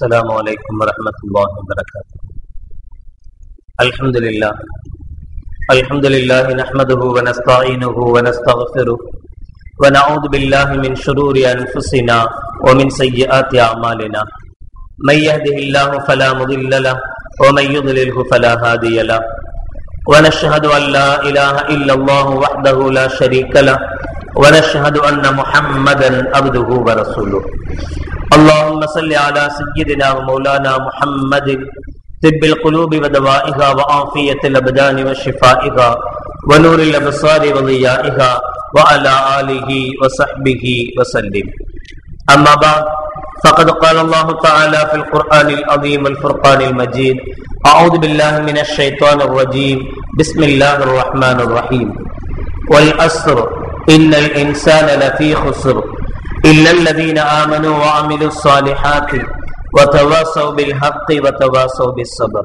السلام عليكم ورحمة الله وبركاته الحمد لله الحمد لله نحمده ونستعينه ونستغفره ونعوذ بالله من شرور أنفسنا ومن سيئات أعمالنا من يهده الله فلا مضل له ومن يضلله فلا هادي له ونشهد أن لا إله إلا الله وحده لا شريك له ونشهد أن محمدا عبده ورسوله اللهم صل على سيدنا ومولانا محمد طب القلوب ودوائها وعافية الأبدان وشفائها ونور الأبصار وضيائها وعلى آله وصحبه وسلم أما بعد فقد قال الله تعالى في القرآن العظيم الفرقان المجيد أعوذ بالله من الشيطان الرجيم بسم الله الرحمن الرحيم والأسر إن الإنسان لفي خسر إلا الذين آمنوا وعملوا الصالحات وتواصوا بالحق وتواصوا بالصبر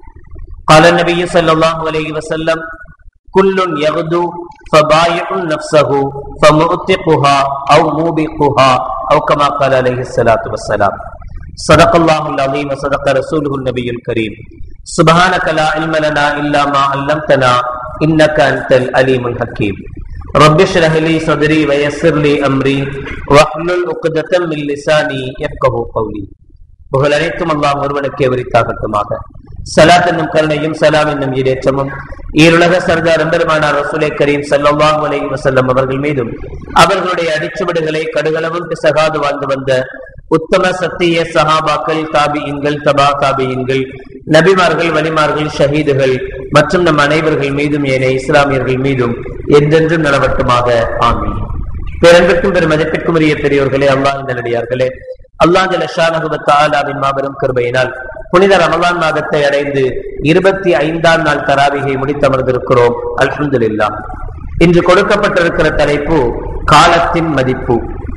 قال النبي صلى الله عليه وسلم كل يغدو فبايع نفسه فمؤتقها أو موبقها أو كما قال عليه الصلاة والسلام صدق الله العظيم وصدق رسوله النبي الكريم سبحانك لا علم لنا إلا ما علمتنا إنك أنت الأليم الحكيم رب اشرح لي صدري ويسر لي أمري واحلل عقدة من لساني يفقه قولي புகழ் அனைத்தும் அல்லாஹ் ஒருவனுக்கே உரித்தாகட்டுமாக சலாத் என்னும் கருணையும் சலாம் என்னும் ஈடேற்றமும் ஈருலக சர்தார் எம்பெருமானார் ரசூலை கரீம் சல்லாஹ் அலை வசல்லம் அவர்கள் மீதும் அவர்களுடைய அடிச்சுவடுகளை கடுகளவும் பிசகாது வாழ்ந்து வந்த உத்தம சத்திய சஹாபாக்கள் தாபியின்கள் தபா தாபியின்கள் நபிமார்கள் வலிமார்கள் ஷஹீதுகள் மற்றும் நம் அனைவர்கள் மீதும் ஏனைய இஸ்லாமியர்கள் மீதும் என்றென்றும் நலவட்டுமாக ஆமீன் பேரன்பிற்கும் பெரும் மதிப்பிற்கும் உரிய பெரியோர்களே அல்லாஹ் நல்லடியார்களே அல்லாஹ் ஜலஷானகுபத்தாலாவின் மாபெரும் கிருபையினால் புனித ரமலான் மாதத்தை அடைந்து இருபத்தி ஐந்தாம் நாள் தராவிகை முடித்தமர்ந்திருக்கிறோம் அல்ஹம்துலில்லா இன்று கொடுக்கப்பட்டிருக்கிற தலைப்பு காலத்தின் மதிப்பு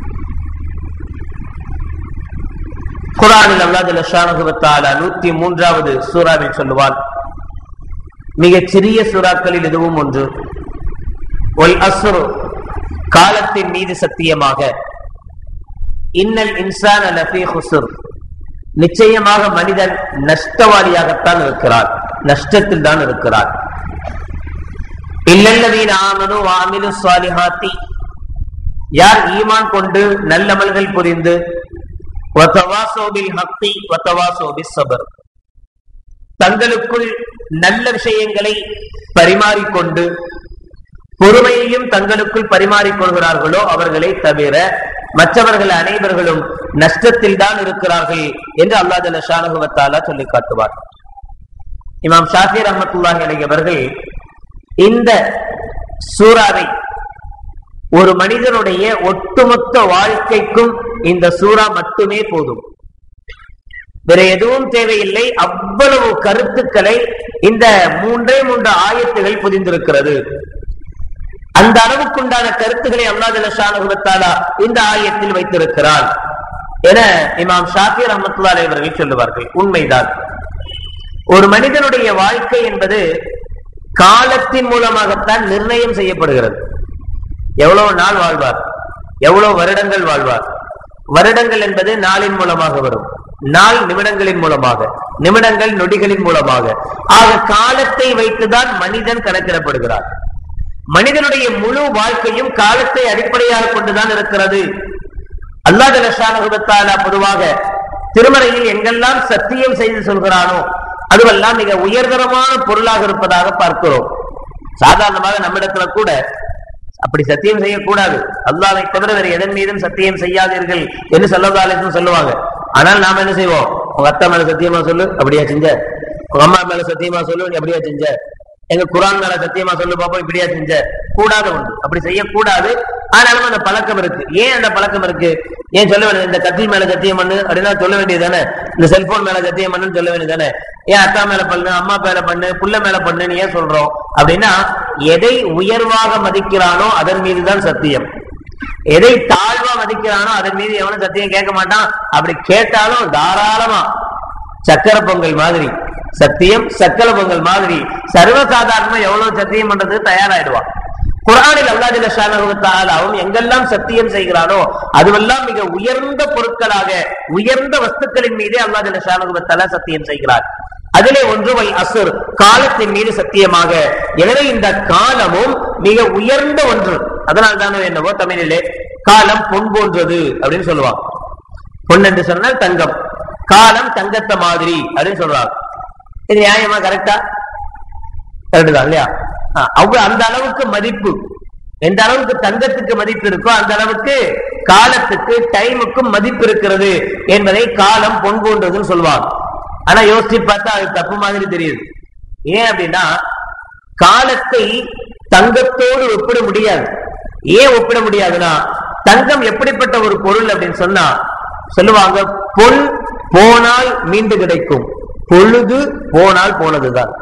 குரானில் அல்லாஹ் ஜலஷானகுபத்தாலா நூத்தி மூன்றாவது சூறாவில் சொல்லுவான் மிகச் சிறிய சூறாக்களில் இதுவும் ஒன்று ஒல் அசுரு காலத்தின் மீது சத்தியமாக இன்னல் இன்சான் லஃபி ஹுசுர் நிச்சயமாக மனிதன் நஷ்டவாளியாகத்தான் இருக்கிறார் நஷ்டத்தில் தான் இருக்கிறார் இல்லல்லதீன் ஆமனு வாமிலு சாலிஹாத்தி யார் ஈமான் கொண்டு நல்லமல்கள் புரிந்து சபர் தங்களுக்குள் நல்ல விஷயங்களை பரிமாறிக்கொண்டு பொறுமையையும் தங்களுக்குள் பரிமாறிக்கொள்கிறார்களோ அவர்களை தவிர மற்றவர்கள் அனைவர்களும் நஷ்டத்தில் தான் இருக்கிறார்கள் என்று அல்லாஹ் ஷானுகுவத்தாலா சொல்லி காட்டுவார் இமாம் ஷாஃபி ரஹமத்துல்லாஹி அலி அவர்கள் இந்த சூறாவை ஒரு மனிதனுடைய ஒட்டுமொத்த வாழ்க்கைக்கும் இந்த சூறா மட்டுமே போதும் வேற எதுவும் தேவையில்லை அவ்வளவு கருத்துக்களை இந்த மூன்றே மூன்று ஆயத்துகள் புரிந்திருக்கிறது அந்த அளவுக்குண்டான கருத்துக்களை அல்லாஹாலா இந்த ஆயத்தில் வைத்திருக்கிறார் என இமாம் ஷாஃபி ரஹமத்துல்லா அவர்கள் சொல்லுவார்கள் உண்மைதான் ஒரு மனிதனுடைய வாழ்க்கை என்பது காலத்தின் மூலமாகத்தான் நிர்ணயம் செய்யப்படுகிறது எவ்வளவு நாள் வாழ்வார் எவ்வளவு வருடங்கள் வாழ்வார் வருடங்கள் என்பது நாளின் மூலமாக வரும் நாள் நிமிடங்களின் மூலமாக நிமிடங்கள் நொடிகளின் மூலமாக ஆக காலத்தை வைத்துதான் மனிதன் கணக்கிடப்படுகிறார் மனிதனுடைய முழு வாழ்க்கையும் காலத்தை அடிப்படையாக கொண்டுதான் இருக்கிறது அல்லாஹாலா பொதுவாக திருமறையில் எங்கெல்லாம் சத்தியம் செய்து சொல்கிறானோ அதுவெல்லாம் மிக உயர்தரமான பொருளாக இருப்பதாக பார்க்கிறோம் சாதாரணமாக நம்மிடத்துல கூட அப்படி சத்தியம் செய்யக்கூடாது அல்லாவை தவிர வேறு எதன் மீதும் சத்தியம் செய்யாதீர்கள் என்று சொல்லதாலும் சொல்லுவாங்க ஆனால் நாம என்ன செய்வோம் உங்க அத்தா மேல சத்தியமா சொல்லு அப்படியா செஞ்ச உங்க அம்மா மேல சத்தியமா சொல்லு நீ அப்படியா செஞ்ச எங்க குரான் மேல சத்தியமா சொல்லு பாப்போம் இப்படியா செஞ்ச கூடாத ஒன்று அப்படி செய்யக்கூடாது ஆனாலும் அந்த பழக்கம் இருக்கு ஏன் அந்த பழக்கம் இருக்கு ஏன் சொல்ல வேண்டியது இந்த கட்டில் மேல சத்தியம் பண்ணு அப்படின்னா சொல்ல வேண்டியது தானே இந்த செல்போன் மேல சத்தியம் பண்ணுன்னு சொல்ல வேண்டியது தானே ஏன் அக்கா மேல பண்ணு அம்மா மேல பண்ணு புள்ள மேல பண்ணுன்னு ஏன் சொல்றோம் அப்படின்னா எதை உயர்வாக மதிக்கிறானோ அதன் மீதுதான் சத்தியம் எதை தாழ்வா மதிக்கிறானோ அதன் மீது எவனும் சத்தியம் கேட்க மாட்டான் அப்படி கேட்டாலும் தாராளமா சக்கர பொங்கல் மாதிரி சத்தியம் சக்கர பொங்கல் மாதிரி சர்வசாதாரணமா எவ்வளவு சத்தியம் பண்றது தயாராயிடுவான் குரானில் அல்லாஹ் ஷானஹு தஆலாவும் எங்கெல்லாம் சத்தியம் செய்கிறானோ அதுவெல்லாம் மிக உயர்ந்த பொருட்களாக உயர்ந்த வஸ்துக்களின் மீதே அல்லாஹ் ஷானஹு தஆலா சத்தியம் செய்கிறார் அதிலே ஒன்றுவல் அசுர் காலத்தின் மீது சத்தியமாக எனவே இந்த காலமும் மிக உயர்ந்த ஒன்று அதனால் தானே என்னவோ தமிழிலே காலம் பொன் போன்றது அப்படின்னு சொல்லுவாங்க பொன் என்று சொன்னால் தங்கம் காலம் தங்கத்த மாதிரி அப்படின்னு சொல்றாங்க இது நியாயமா கரெக்டா கரெக்ட் தான் இல்லையா ஆ, அவ்வ- அந்த அளவுக்கு மதிப்பு எந்த அளவுக்கு தங்கத்துக்கு மதிப்பு இருக்கோ அந்த அளவுக்கு காலத்துக்கு டைமுக்கும் மதிப்பு இருக்கிறது என்பதை காலம் பொன் போன்றதுன்னு சொல்லுவாங்க ஆனா யோசிச்சு பார்த்தா அது தப்பு மாதிரி தெரியுது ஏன் அப்படின்னா காலத்தை தங்கத்தோடு ஒப்பிட முடியாது ஏன் ஒப்பிட முடியாதுன்னா தங்கம் எப்படிப்பட்ட ஒரு பொருள் அப்படின்னு சொன்னா சொல்லுவாங்க பொன் போனால் மீண்டு கிடைக்கும் பொழுது போனால் போனதுதான்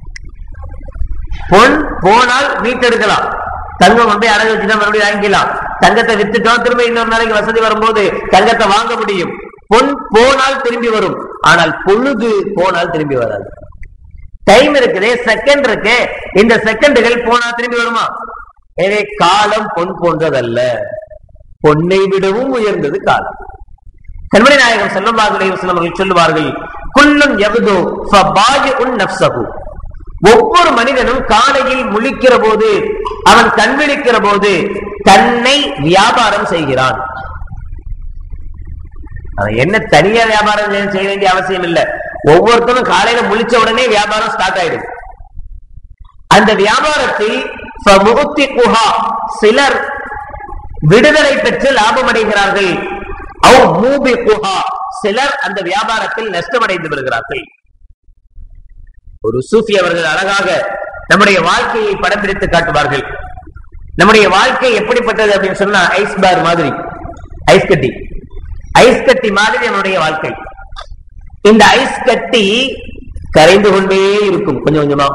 பொன் போனால் மீட்டெடுக்கலாம் தங்கம் வந்து அடகு வச்சுட்டா மறுபடியும் வாங்கிக்கலாம் தங்கத்தை வித்துட்டோம் திரும்ப இன்னொரு நாளைக்கு வசதி வரும்போது தங்கத்தை வாங்க முடியும் பொன் போனால் திரும்பி வரும் ஆனால் பொழுது போனால் திரும்பி வராது டைம் இருக்குதே செகண்ட் இருக்கு இந்த செகண்டுகள் போனா திரும்பி வருமா எனவே காலம் பொன் போன்றதல்ல பொன்னை விடவும் உயர்ந்தது காலம் கண்மணி நாயகம் செல்லமாக அவர்கள் சொல்லுவார்கள் குல்லும் எவதோ உன் நப்சகு ஒவ்வொரு மனிதனும் காலையில் முழிக்கிற போது அவன் கண் விழிக்கிற போது தன்னை வியாபாரம் செய்கிறான் அவன் என்ன தனியா வியாபாரம் செய்ய- செய்ய வேண்டிய அவசியம் இல்ல ஒவ்வொருத்தரும் காலையில முழிச்ச உடனே வியாபாரம் ஸ்டார்ட் ஆயிடுது அந்த வியாபாரத்தில் ஃபமுத்திகுஹா சிலர் விடுதலை பெற்று லாபம் அடைகிறார்கள் அவ் மூபிகுஹா சிலர் அந்த வியாபாரத்தில் நஷ்டமடைந்து விடுகிறார்கள் ஒரு சூஃபி அவர்கள் அழகாக நம்முடைய வாழ்க்கையை படம் பிடித்து காட்டுவார்கள் நம்முடைய வாழ்க்கை எப்படிப்பட்டது அப்படின்னு சொன்னா ஐஸ் பார் மாதிரி ஐஸ் கட்டி ஐஸ் கட்டி மாதிரி நம்முடைய வாழ்க்கை இந்த ஐஸ் கட்டி கரைந்து கொண்டே இருக்கும் கொஞ்சம் கொஞ்சமா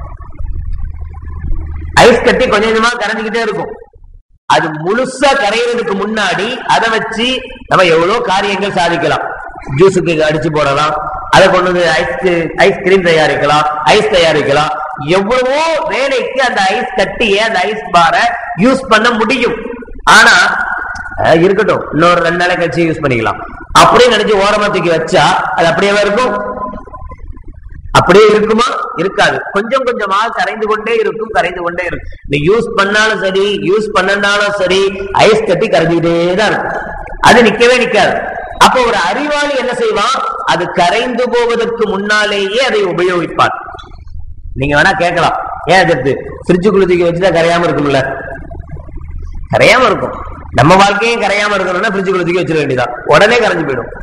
ஐஸ் கட்டி கொஞ்சம் கொஞ்சமா கரைஞ்சுக்கிட்டே இருக்கும் அது முழுசா கரையிறதுக்கு முன்னாடி அதை வச்சு நம்ம எவ்வளவு காரியங்கள் சாதிக்கலாம் ஜூஸுக்கு அடிச்சு போடலாம் அதை கொண்டு வந்து ஐஸ் ஐஸ்கிரீம் தயாரிக்கலாம் ஐஸ் தயாரிக்கலாம் எவ்வளவோ வேலைக்கு அந்த ஐஸ் கட்டிய அந்த ஐஸ் பாரை யூஸ் பண்ண முடியும் ஆனா அஹ், இருக்கட்டும் இன்னொரு ரெண்டு நாளை கழிச்சு யூஸ் பண்ணிக்கலாம் அப்படியே நினைச்சு ஓரமா தூக்கி வச்சா அது அப்படியே இருக்கும் அப்படியே இருக்குமா இருக்காது கொஞ்சம் கொஞ்சமா கரைந்து கொண்டே இருக்கும் கரைந்து கொண்டே இருக்கும் நீ யூஸ் பண்ணாலும் சரி யூஸ் பண்ணனாலும் சரி ஐஸ் கட்டி கரைஞ்சிக்கிட்டே தான் இருக்கும் அது நிக்கவே நிக்காது அப்போ ஒரு அறிவாளி என்ன செய்வான் அது கரைந்து போவதற்கு முன்னாலேயே அதை உபயோகிப்பான் நீங்க வேணா கேட்கலாம் ஏன் எதிர்த்து ஃப்ரிட்ஜுக்குள்ள தூக்கி வச்சுட்டா கரையாம இருக்கும்ல கரையாம இருக்கும் நம்ம வாழ்க்கையும் கரையாம இருக்கணும்னா ஃப்ரிட்ஜுக்குள்ள தூக்கி வச்சிட வேண்டியதான் உடனே கரைஞ்சு போயிடும்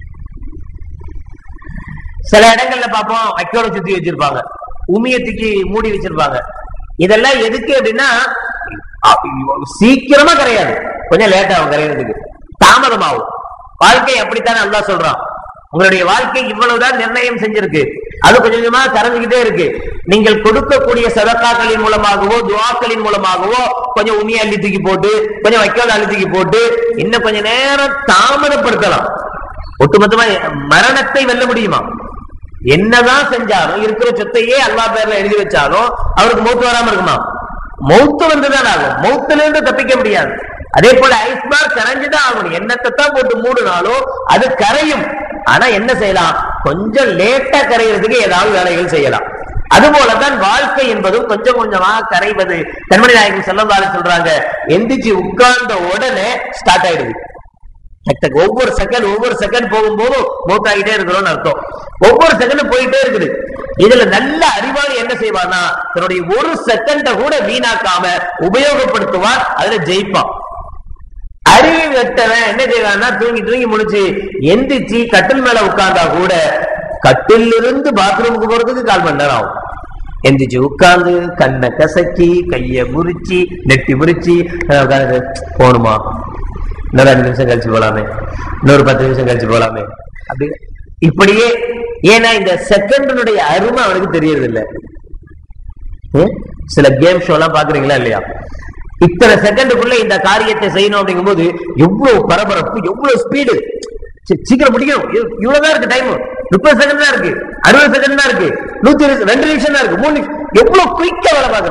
சில இடங்கள்ல பார்ப்போம் வைக்கோல சுத்தி வச்சிருப்பாங்க உமிய தூக்கி மூடி வச்சிருப்பாங்க இதெல்லாம் எதுக்கு அப்படின்னா அ- சீக்கிரமா கரையாது கொஞ்சம் லேட் ஆகும் கரையிறதுக்கு தாமதமாகும் வாழ்க்கை அப்படித்தான் நல்லா சொல்றான் உங்களுடைய வாழ்க்கை இவ்வளவுதான் நிர்ணயம் செஞ்சிருக்கு அது கொஞ்சம் கொஞ்சமா கரைஞ்சுக்கிட்டே இருக்கு நீங்கள் கொடுக்கக்கூடிய சதக்காக்களின் மூலமாகவோ துவாக்களின் மூலமாகவோ கொஞ்சம் உமியை அள்ளி தூக்கி போட்டு கொஞ்சம் வைக்கோல அள்ளி தூக்கி போட்டு இன்னும் கொஞ்ச நேரம் தாமதப்படுத்தலாம் ஒட்டுமொத்தமா மரணத்தை வெல்ல முடியுமா என்னதான் செஞ்சாலும் இருக்கிற சொத்தையே அல்லா பேர்ல எழுதி வச்சாலும் அவருக்கு மௌத்து வராம இருக்குமா மௌத்து வந்துதான் ஆகும் மௌத்துல இருந்து தப்பிக்க முடியாது அதே போல ஐஸ்பார் கரைஞ்சுதான் ஆகணும் என்னத்தை தான் போட்டு மூடினாலும் அது கரையும் ஆனா என்ன செய்யலாம் கொஞ்சம் லேட்டா கரைகிறதுக்கு ஏதாவது வேலைகள் செய்யலாம் அதுபோலதான் வாழ்க்கை என்பதும் கொஞ்சம் கொஞ்சமா கரைவது கண்மணி நாயகம் செல்லந்தாலும் சொல்றாங்க எந்திரிச்சு உட்கார்ந்த உடனே ஸ்டார்ட் ஆயிடுது டக் டக் ஒவ்வொரு செகண்ட் ஒவ்வொரு செகண்ட் போகும்போதும் மூத்தாகிட்டே இருக்கிறோம்னு அர்த்தம் ஒவ்வொரு செகண்டும் போயிட்டே இருக்குது இதுல நல்ல அறிவாளி என்ன செய்வான்னா தன்னுடைய ஒரு செகண்ட கூட வீணாக்காம உபயோகப்படுத்துவான் அதுல ஜெயிப்பான் அறிவு வெட்டவன் என்ன செய்வான்னா தூங்கி தூங்கி முடிச்சு எந்திரிச்சு கட்டில் மேல உட்கார்ந்தா கூட கட்டில் இருந்து பாத்ரூமுக்கு போறதுக்கு கால் மணி நேரம் ஆகும் எந்திரிச்சு உட்கார்ந்து கண்ணை கசக்கி கைய முறிச்சு நெட்டி முறிச்சு அஹ் உட்கார்ந்து போகணுமா இன்னொரு அஞ்சு நிமிஷம் கழிச்சு போலாமே இன்னொரு பத்து நிமிஷம் கழிச்சு போலாமே அப்படி இப்படியே ஏன்னா இந்த செகண்டினுடைய அருமை அவனுக்கு தெரியறது இல்ல ஹம்? சில கேம் ஷோ எல்லாம் பாக்குறீங்களா இல்லையா இத்தனை செகண்டுக்குள்ள இந்த காரியத்தை செய்யணும் அப்படிங்கும்போது எவ்வளவு பரபரப்பு எவ்வளவு ஸ்பீடு சீக்கிரம் முடிக்கணும் இவ்- இவ்வளவுதான் இருக்கு டைம் முப்பது செகண்ட் தான் இருக்கு அறுபது செகண்ட் தான் இருக்கு நூத்தி இருபது ரெண்டு நிமிஷம் தான் இருக்கு மூணு நிமிஷம் எவ்வளவு குயிக்கா வேலை பார்க்கிறோம்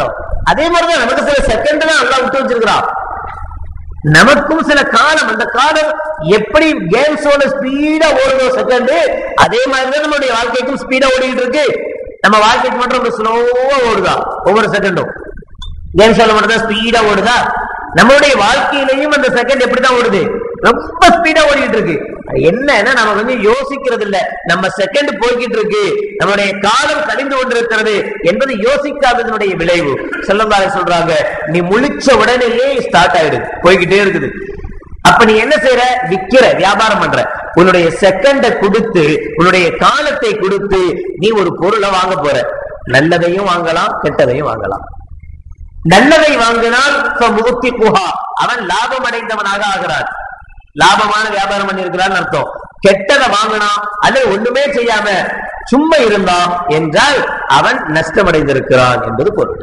அதே மாதிரிதான் நமக்கு சில செகண்ட் தான் நல்லா விட்டு வச்சிருக்கிறான் நமக்கும் சில காலம் அந்த காலம் எப்படி கேம்ஸோட ஸ்பீடா ஓடுதோ செகண்ட் அதே மாதிரிதான் நம்மளுடைய வாழ்க்கைக்கும் ஸ்பீடா ஓடிட்டு இருக்கு நம்ம வாழ்க்கைக்கு மட்டும் ரொம்ப ஸ்லோவா ஓடுதா ஒவ்வொரு செகண்டும் கேம்ஸோட மட்டும் தான் ஸ்பீடா ஓடுதா நம்மளுடைய வாழ்க்கையிலையும் அந்த செகண்ட் எப்படிதான் ஓடுது ரொம்ப ஸ்பீடா ஓடிட்டு இருக்கு அது என்னன்னா நம்ம கொஞ்சம் யோசிக்கிறது இல்ல நம்ம செகண்ட் போய்கிட்டு இருக்கு நம்மளுடைய காலம் கழிந்து கொண்டிருக்கிறது என்பது யோசிக்காததனுடைய விளைவு செல்லந்தாரை சொல்றாங்க நீ முழிச்ச உடனேயே ஸ்டார்ட் ஆயிடுது போய்கிட்டே இருக்குது அப்ப நீ என்ன செய்யற விக்கிற வியாபாரம் பண்ற உன்னுடைய செகண்ட கொடுத்து உன்னுடைய காலத்தை கொடுத்து நீ ஒரு பொருளை வாங்க போற நல்லதையும் வாங்கலாம் கெட்டதையும் வாங்கலாம் நல்லதை வாங்கினால் முகத்தி குஹா அவன் லாபம் அடைந்தவனாக ஆகிறான் லாபமான வியாபாரம் பண்ணியிருக்கிறான் அர்த்தம் கெட்டதை வாங்கினான் அல்லது ஒண்ணுமே செய்யாம சும்மா இருந்தான் என்றால் அவன் நஷ்டமடைந்திருக்கிறான் என்பது பொருள்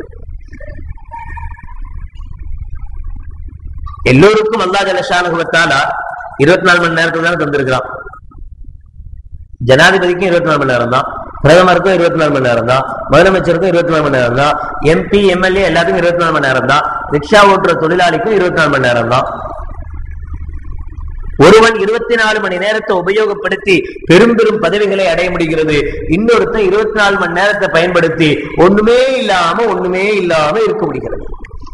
எல்லோருக்கும் அல்லா ஜலஷானுகத்தாலா இருபத்தி நாலு மணி நேரத்துக்கு தான் தந்திருக்கிறான் ஜனாதிபதிக்கும் இருபத்தி நாலு மணி நேரம் தான் பிரதமருக்கும் இருபத்தி நாலு மணி நேரம் தான் முதலமைச்சருக்கும் இருபத்தி நாலு மணி நேரம் தான் எம்பி எம்எல்ஏ எல்லாத்துக்கும் இருபத்தி நாலு மணி நேரம் தான் ரிக்ஷா ஓட்டுற தொழிலாளிக்கும் இருபத்தி நாலு மணி நேரம் தான் ஒருவன் இருபத்தி நாலு மணி நேரத்தை உபயோகப்படுத்தி பெரும் பெரும் பதவிகளை அடைய முடிகிறது இன்னொருத்தன் இருபத்தி நாலு மணி நேரத்தை பயன்படுத்தி ஒண்ணுமே இல்லாம ஒண்ணுமே இல்லாம இருக்க முடிகிறது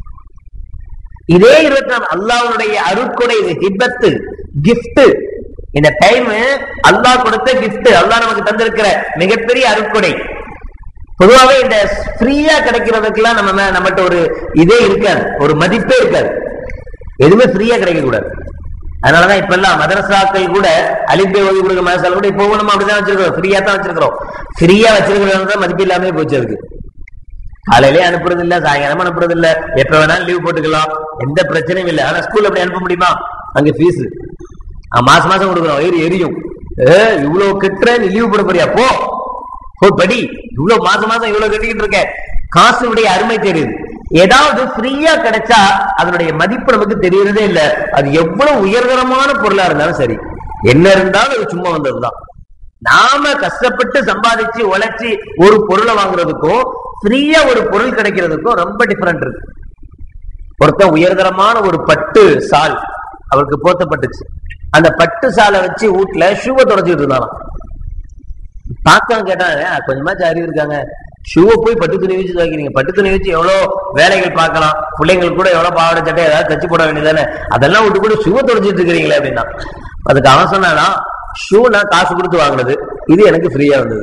இதே இருபத்தி நாலு அல்லாவுடைய அருட்கொடை இது ஹிபத்து கிஃப்ட் இந்த டைம் அல்லாஹ் கொடுத்த கிஃப்ட் அல்லாஹ் நமக்கு தந்திருக்கிற மிகப்பெரிய அருட்கொடை பொதுவாகவே இந்த ஃப்ரீயா கிடைக்கிறதுக்கெல்லாம் நம்ம மே- நம்மகிட்ட ஒரு இதே இருக்காது ஒரு மதிப்பே இருக்காது எதுவுமே ஃப்ரீயா கிடைக்க கூடாது அதனாலதான் இப்ப எல்லாம் மதரசாக்கள் கூட அலிப்பை ஓதி கொடுக்க மதரசால கூட இப்போ நம்ம அப்படிதான் வச்சிருக்கிறோம் ஃப்ரீயா தான் வச்சிருக்கிறோம் ஃப்ரீயா வச்சிருக்கிறது தான் மதிப்பு இல்லாம போச்சு அதுக்கு காலையிலே அனுப்புறது இல்ல சாயங்காலம் அனுப்புறது இல்ல எப்ப வேணாலும் லீவ் போட்டுக்கலாம் எந்த பிரச்சனையும் இல்ல ஆனா ஸ்கூல் அப்படி அனுப்ப முடியுமா அங்க ஃபீஸ் மாசம் மாசம் கொடுக்குறோம் எரி எரியும் ஏ இவ்வளவு கட்டுற நீ லீவ் போட போறியா போ போய் படி இவ்வளவு மாசம் மாசம் இவ்வளவு கட்டிக்கிட்டு இருக்க காசுடைய அருமை தெரியுது ஏதாவது ஃப்ரீயா கிடைச்சா அதனுடைய மதிப்பு நமக்கு தெரியறதே இல்ல அது எவ்வளவு உயர்தரமான பொருளா இருந்தாலும் சரி என்ன இருந்தாலும் அது சும்மா வந்ததுதான் நாம கஷ்டப்பட்டு சம்பாதிச்சு உழைச்சி ஒரு பொருளை வாங்குறதுக்கும் ஃப்ரீயா ஒரு பொருள் கிடைக்கிறதுக்கும் ரொம்ப டிஃபரெண்ட் இருக்கு ஒருத்தன் உயர்தரமான ஒரு பட்டு சால் அவருக்கு போத்தப்பட்டுச்சு அந்த பட்டு சாலை வச்சு வீட்டுல ஷூவை தொடச்சிட்டு இருந்தாராம் பார்த்தான் கேட்டாங்க "ஆ, கொஞ்சமாச்சும் அறிவு இருக்காங்க ஷூவை போய் பட்டு துணி வச்சு துவைக்கிறீங்க பட்டு துணி வச்சு எவ்வளவு வேலைகள் பார்க்கலாம் பிள்ளைங்களுக்கு கூட எவ்வளவு பாவாடை சட்டை ஏதாவது தச்சு போட வேண்டியதானே அதெல்லாம் விட்டு கூட ஷூவை தொடச்சிட்டு இருக்கிறீங்களே அப்படின்னா அதுக்கு அவன் சொன்னானா ஷூ நான் காசு கொடுத்து வாங்கினது இது எனக்கு ஃப்ரீயா வந்தது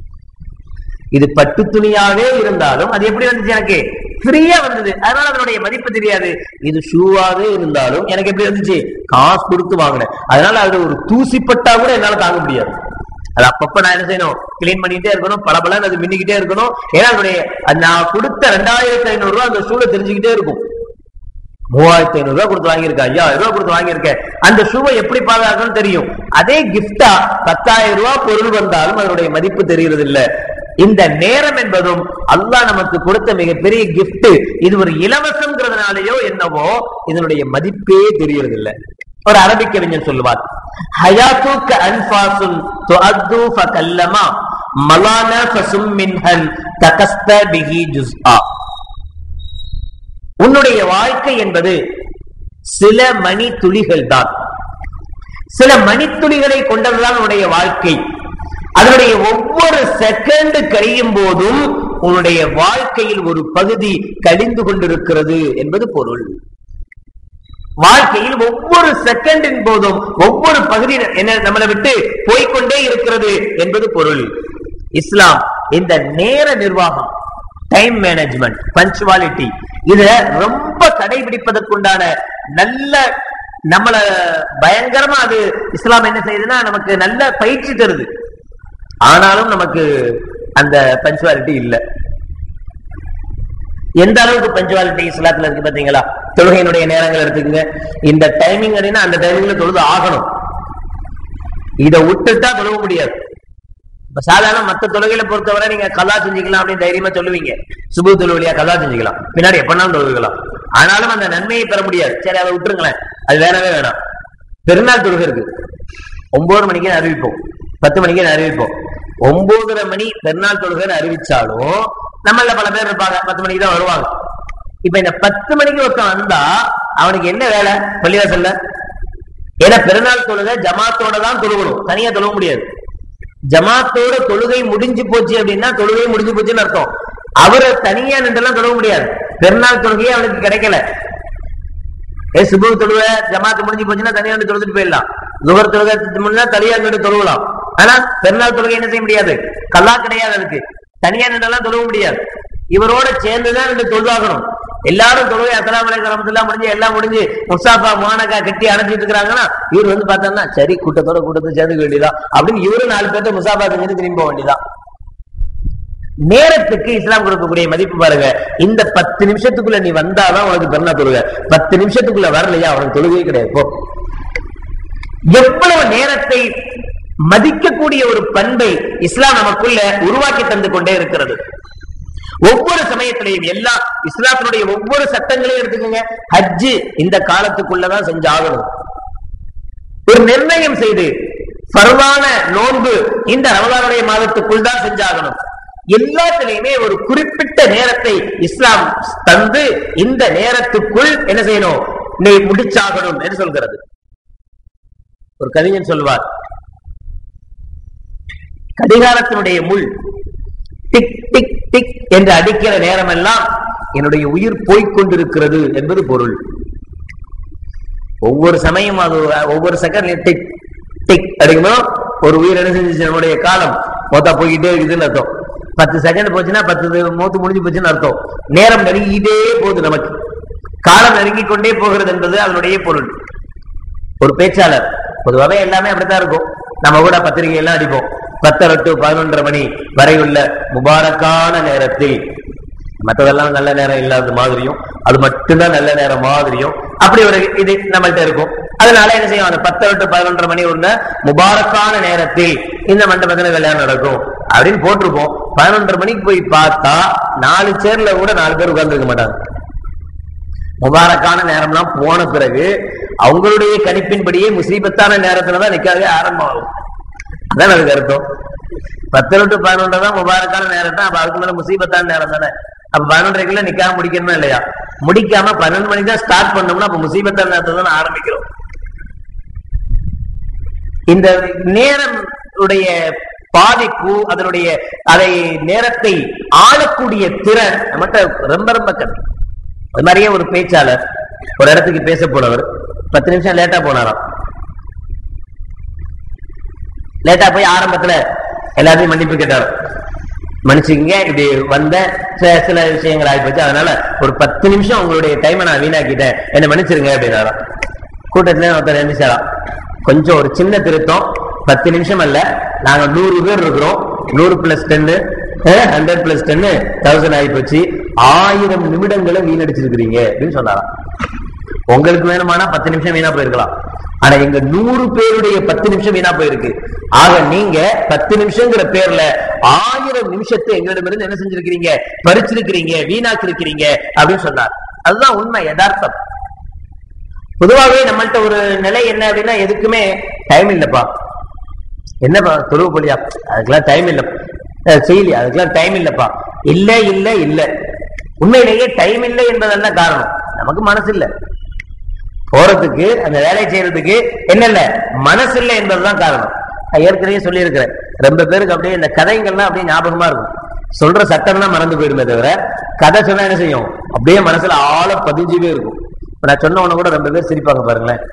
இது பட்டு துணியாவே இருந்தாலும் அது எப்படி வந்துச்சு எனக்கு ஃப்ரீயா வந்தது அதனால அதனுடைய மதிப்பு தெரியாது இது ஷூவாவே இருந்தாலும் எனக்கு எப்படி வந்துச்சு காசு கொடுத்து வாங்கினேன் அதனால அது ஒரு தூசிப்பட்டா கூட என்னால தாங்க முடியாது அது அப்பப்ப நான் என்ன செய்யணும் கிளீன் பண்ணிட்டே இருக்கணும் பல பலன்னு அது மின்னிக்கிட்டே இருக்கணும் ஏன்னா அதனுடைய அது நான் கொடுத்த ரெண்டாயிரத்தி ஐநூறு ரூபாய் அந்த ஷூல தெரிஞ்சுக்கிட்டே இருக்கும் மூவாயிரத்தி ஐநூறு ரூபாய் கொடுத்து வாங்கியிருக்கேன் ஐயாயிரம் ரூபாய் கொடுத்து வாங்கியிருக்கேன் அந்த ஷூவை எப்படி பாதுகாக்கணும்னு தெரியும் அதே கிஃப்டா பத்தாயிரம் ரூபாய் பொருள் வந்தாலும் அதனுடைய மதிப்பு தெரிகிறது இல்ல இந்த நேரம் என்பதும் அல்லாஹ் நமக்கு கொடுத்த மிகப்பெரிய gift இது ஒரு இலவசங்கிறதுனாலயோ என்னவோ இதனுடைய மதிப்பே தெரியறது இல்ல ஒரு அரபிக் கவிஞர் சொல்லுவார் ஹயாத்துக்க அன்பாசுன் துஅத்து ஃபகல்லமா மலான ஃபசும் மின்ஹன் தகஸ்த பிஹி ஜுஸ்ஆ உன்னுடைய வாழ்க்கை என்பது சில மணி துளிகள் தான் சில மணித்துளிகளை கொண்டதுதான் உன்னுடைய வாழ்க்கை அதனுடைய ஒவ்வொரு செகண்ட் கழியும் போதும் உன்னுடைய வாழ்க்கையில் ஒரு பகுதி கழிந்து கொண்டிருக்கிறது என்பது பொருள் வாழ்க்கையில் ஒவ்வொரு செகண்டின் போதும் ஒவ்வொரு பகுதி என்ன நம்மளை விட்டு போய்க்கொண்டே இருக்கிறது என்பது பொருள் இஸ்லாம் இந்த நேர நிர்வாகம் டைம் மேனேஜ்மெண்ட் பஞ்சுவாலிட்டி இத ரொம்ப கடைபிடிப்பதற்குண்டான நல்ல நம்மள பயங்கரமா அது இஸ்லாம் என்ன செய்யுதுன்னா நமக்கு நல்ல பயிற்சி தருது ஆனாலும் நமக்கு அந்த பஞ்சுவாலிட்டி இல்ல எந்த அளவுக்கு பஞ்சுவாலிட்டி இஸ்லாத்துல இருக்கு பாத்தீங்களா தொழுகையினுடைய நேரங்கள் எடுத்துக்கங்க இந்த டைமிங் அப்படின்னா அந்த டைமிங்ல தொழுது ஆகணும் இதை விட்டுட்டா தொழுவ முடியாது இப்ப சாதாரண மத்த தொழுகையில பொறுத்தவரை நீங்க கலா செஞ்சுக்கலாம் அப்படின்னு தைரியமா சொல்லுவீங்க சுபு தொழுவலியா கலா செஞ்சுக்கலாம் பின்னாடி எப்பனாலும் தொழுகலாம் ஆனாலும் அந்த நன்மையை பெற முடியாது சரி அதை விட்டுருங்களேன் அது வேணவே வேணாம் பெருநாள் தொழுகை இருக்கு ஒன்பது மணிக்கு அறிவிப்போம் பத்து மணிக்கு அறிவிப்போம் ஒன்பதரை மணி பெருநாள் தொழுகைன்னு அறிவிச்சாலும் நம்மள பல பேர் இருப்பாங்க பத்து மணிக்கு தான் வருவாங்க இப்ப இந்த பத்து மணிக்கு ஒருத்தன் வந்தா அவனுக்கு என்ன வேலை பள்ளிவாசல்ல ஏன்னா பெருநாள் தொழுகை ஜமாத்தோட தான் தொழுகணும் தனியா தொழுக முடியாது ஜமாத்தோட தொழுகை முடிஞ்சு போச்சு அப்படின்னா தொழுகை முடிஞ்சு போச்சுன்னு அர்த்தம் அவரை தனியா நின்றெல்லாம் தொழுக முடியாது பெருநாள் தொழுகையே அவனுக்கு கிடைக்கல ஏ சுபு தொழுவ ஜமாத்து முடிஞ்சு போச்சுன்னா தனியா நின்று தொழுதுட்டு போயிடலாம் நுகர் தொழுகை முடிஞ்சா தனியா நின்று தொழுகலாம் ஆனா பெருநாள் தொழுகை என்ன செய்ய முடியாது கல்லா கிடையாது அதுக்கு தனியா நின்றெல்லாம் தொழுக முடியாது இவரோட சேர்ந்துதான் நின்று தொழுதாகணும் எல்லாரும் தொழுகை அஸ்லாம் அலைக்கம் முடிஞ்சு எல்லாம் முடிஞ்சு முசாஃபா மோனக்கா கட்டி அணைச்சிட்டு இருக்கிறாங்கன்னா இவர் வந்து பார்த்தோம்னா சரி கூட்டத்தோட கூட்டத்தை சேர்ந்துக்க வேண்டியதான் அப்படின்னு இவரு நாலு பேர்த்த முசாஃபா செஞ்சுட்டு திரும்பி போக வேண்டியதான் நேரத்துக்கு இஸ்லாம் கொடுக்கக்கூடிய மதிப்பு பாருங்க இந்த பத்து நிமிஷத்துக்குள்ள நீ வந்தாதான் உனக்கு பெருனா தொழுக பத்து நிமிஷத்துக்குள்ள வரலையா அவனுக்கு தொழுகை கிடையாது போ எவ்வளவு நேரத்தை மதிக்கக்கூடிய ஒரு பண்பை இஸ்லாம் நமக்குள்ள உருவாக்கி தந்து கொண்டே இருக்கிறது ஒவ்வொரு சமயத்திலையும் எல்லா இஸ்லாத்தினுடைய ஒவ்வொரு சட்டங்களையும் எடுத்துக்கோங்க ஹஜ்ஜு இந்த காலத்துக்குள்ளதான் செஞ்சாகணும் ஒரு நிர்ணயம் செய்து பருவான நோன்பு இந்த ரமதானுடைய மாதத்துக்குள் தான் செஞ்சாகணும் எல்லாத்திலையுமே ஒரு குறிப்பிட்ட நேரத்தை இஸ்லாம் தந்து இந்த நேரத்துக்குள் என்ன செய்யணும் நீ முடிச்சாகணும் என்று சொல்கிறது ஒரு கவிஞன் சொல்வார் கடிகாரத்தினுடைய முள் டிக் டிக் டிக் என்று அடிக்கிற நேரம் எல்லாம் என்னுடைய உயிர் போய்கொண்டிருக்கிறது என்பது பொருள் ஒவ்வொரு சமயம் அது ஒவ்வொரு செகண்ட் டிக் டிக் அடிக்கணும் ஒரு உயிர் என்ன செஞ்சிச்சு நம்முடைய காலம் மொத்தம் போய்கிட்டே இருக்குதுன்னு அர்த்தம் பத்து செகண்ட் போச்சுன்னா பத்து மூத்து முடிஞ்சு போச்சுன்னு அர்த்தம் நேரம் நெருங்கிட்டே போகுது நமக்கு காலம் நெருங்கிக் கொண்டே போகிறது என்பது அதனுடைய பொருள் ஒரு பேச்சாளர் பொதுவாகவே எல்லாமே அப்படித்தான் இருக்கும் நம்ம கூட பத்திரிகை எல்லாம் அடிப்போம் பத்தரை டு பதினொன்றரை மணி வரை உள்ள முபாரக்கான நேரத்தில் மற்றதெல்லாம் நல்ல நேரம் இல்லாத மாதிரியும் அது மட்டும்தான் நல்ல நேரம் மாதிரியும் அப்படி ஒரு இது நம்மள்ட்ட இருக்கும் அதனால என்ன செய்யும் அந்த பத்தரை டு பதினொன்றரை மணி உள்ள முபாரக்கான நேரத்தில் இந்த மண்டபத்துல கல்யாணம் நடக்கும் அப்படின்னு போட்டிருப்போம் பதினொன்றரை மணிக்கு போய் பார்த்தா நாலு சேர்ல கூட நாலு பேர் உட்கார்ந்துருக்க மாட்டாங்க முபாரக்கான நேரம்லாம் போன பிறகு அவங்களுடைய கணிப்பின்படியே முசீபத்தான நேரத்துலதான் நிக்காதே ஆரம்பமாகும் அதான் அதுக்கு அர்த்தம் பத்து டு பதினொன்று தான் முபாரக்கான நேரம் தான் அப்ப அதுக்கு மேல முசீபத்தான நேரம் தானே அப்ப பதினொன்றைக்குள்ள நிக்காம முடிக்கணுமா இல்லையா முடிக்காம பன்னெண்டு மணிக்கு தான் ஸ்டார்ட் பண்ணோம்னா அப்ப முசீபத்தான நேரத்தை தான் ஆரம்பிக்கிறோம் இந்த நேரம் உடைய பாதிப்பு அதனுடைய அதை நேரத்தை ஆளக்கூடிய திறன் நம்மகிட்ட ரொம்ப ரொம்ப கம்மி அது மாதிரியே ஒரு பேச்சாளர் ஒரு இடத்துக்கு பேச போனவர் பத்து நிமிஷம் லேட்டா போனாராம் லேட்டா போய் ஆரம்பத்துல எல்லாத்தையும் மன்னிப்பு கேட்டார் மன்னிச்சுக்கங்க இப்படி வந்த சில சில விஷயங்கள் ஆகிப்போச்சு அதனால ஒரு பத்து நிமிஷம் உங்களுடைய டைமை நான் வீணாக்கிட்டேன் என்ன மன்னிச்சிருங்க அப்படின்னாராம் கூட்டத்துல ஒருத்தர் எழுந்துச்சாராம் கொஞ்சம் ஒரு சின்ன திருத்தம் பத்து நிமிஷம் அல்ல நாங்க நூறு பேர் இருக்கிறோம் நூறு பிளஸ் டென்னு ஹண்ட்ரட் பிளஸ் டென்னு தௌசண்ட் ஆகி போச்சு ஆயிரம் நிமிடங்களை வீணடிச்சிருக்கிறீங்க அப்படின்னு சொன்னாராம் உங்களுக்கு வேணுமானா பத்து நிமிஷம் வீணா போயிருக்கலாம் ஆனா எங்க நூறு பேருடைய பத்து நிமிஷம் வீணா போயிருக்கு ஆக நீங்க பத்து நிமிஷங்கிற பேர்ல ஆயிரம் நிமிஷத்தை எங்களிடமிருந்து என்ன செஞ்சிருக்கிறீங்க பறிச்சிருக்கிறீங்க வீணாக்கிருக்கிறீங்க அப்படின்னு சொன்னார் அதுதான் உண்மை யதார்த்தம் பொதுவாகவே நம்மள்ட்ட ஒரு நிலை என்ன அப்படின்னா எதுக்குமே டைம் இல்லப்பா என்னப்பா தொழுவு போலியா அதுக்கெல்லாம் டைம் இல்ல செய்யலையா அதுக்கெல்லாம் டைம் இல்லப்பா இல்ல இல்ல இல்ல உண்மையிலேயே டைம் இல்லை என்பதல்ல காரணம் நமக்கு மனசு இல்ல போறதுக்கு அந்த வேலையை செய்யறதுக்கு என்ன இல்ல மனசு இல்லை என்பதுதான் காரணம் நான் ஏற்கனவே சொல்லியிருக்கிறேன் ரொம்ப பேருக்கு அப்படியே இந்த கதைகள்லாம் அப்படியே ஞாபகமா இருக்கும் சொல்ற சட்டம் தான் மறந்து போயிடுமே தவிர கதை சொன்னா என்ன செய்யும் அப்படியே மனசுல ஆழ பதிஞ்சுவே இருக்கும் இப்ப நான் சொன்ன உடனே கூட ரொம்ப பேர் சிரிப்பாங்க பாருங்களேன்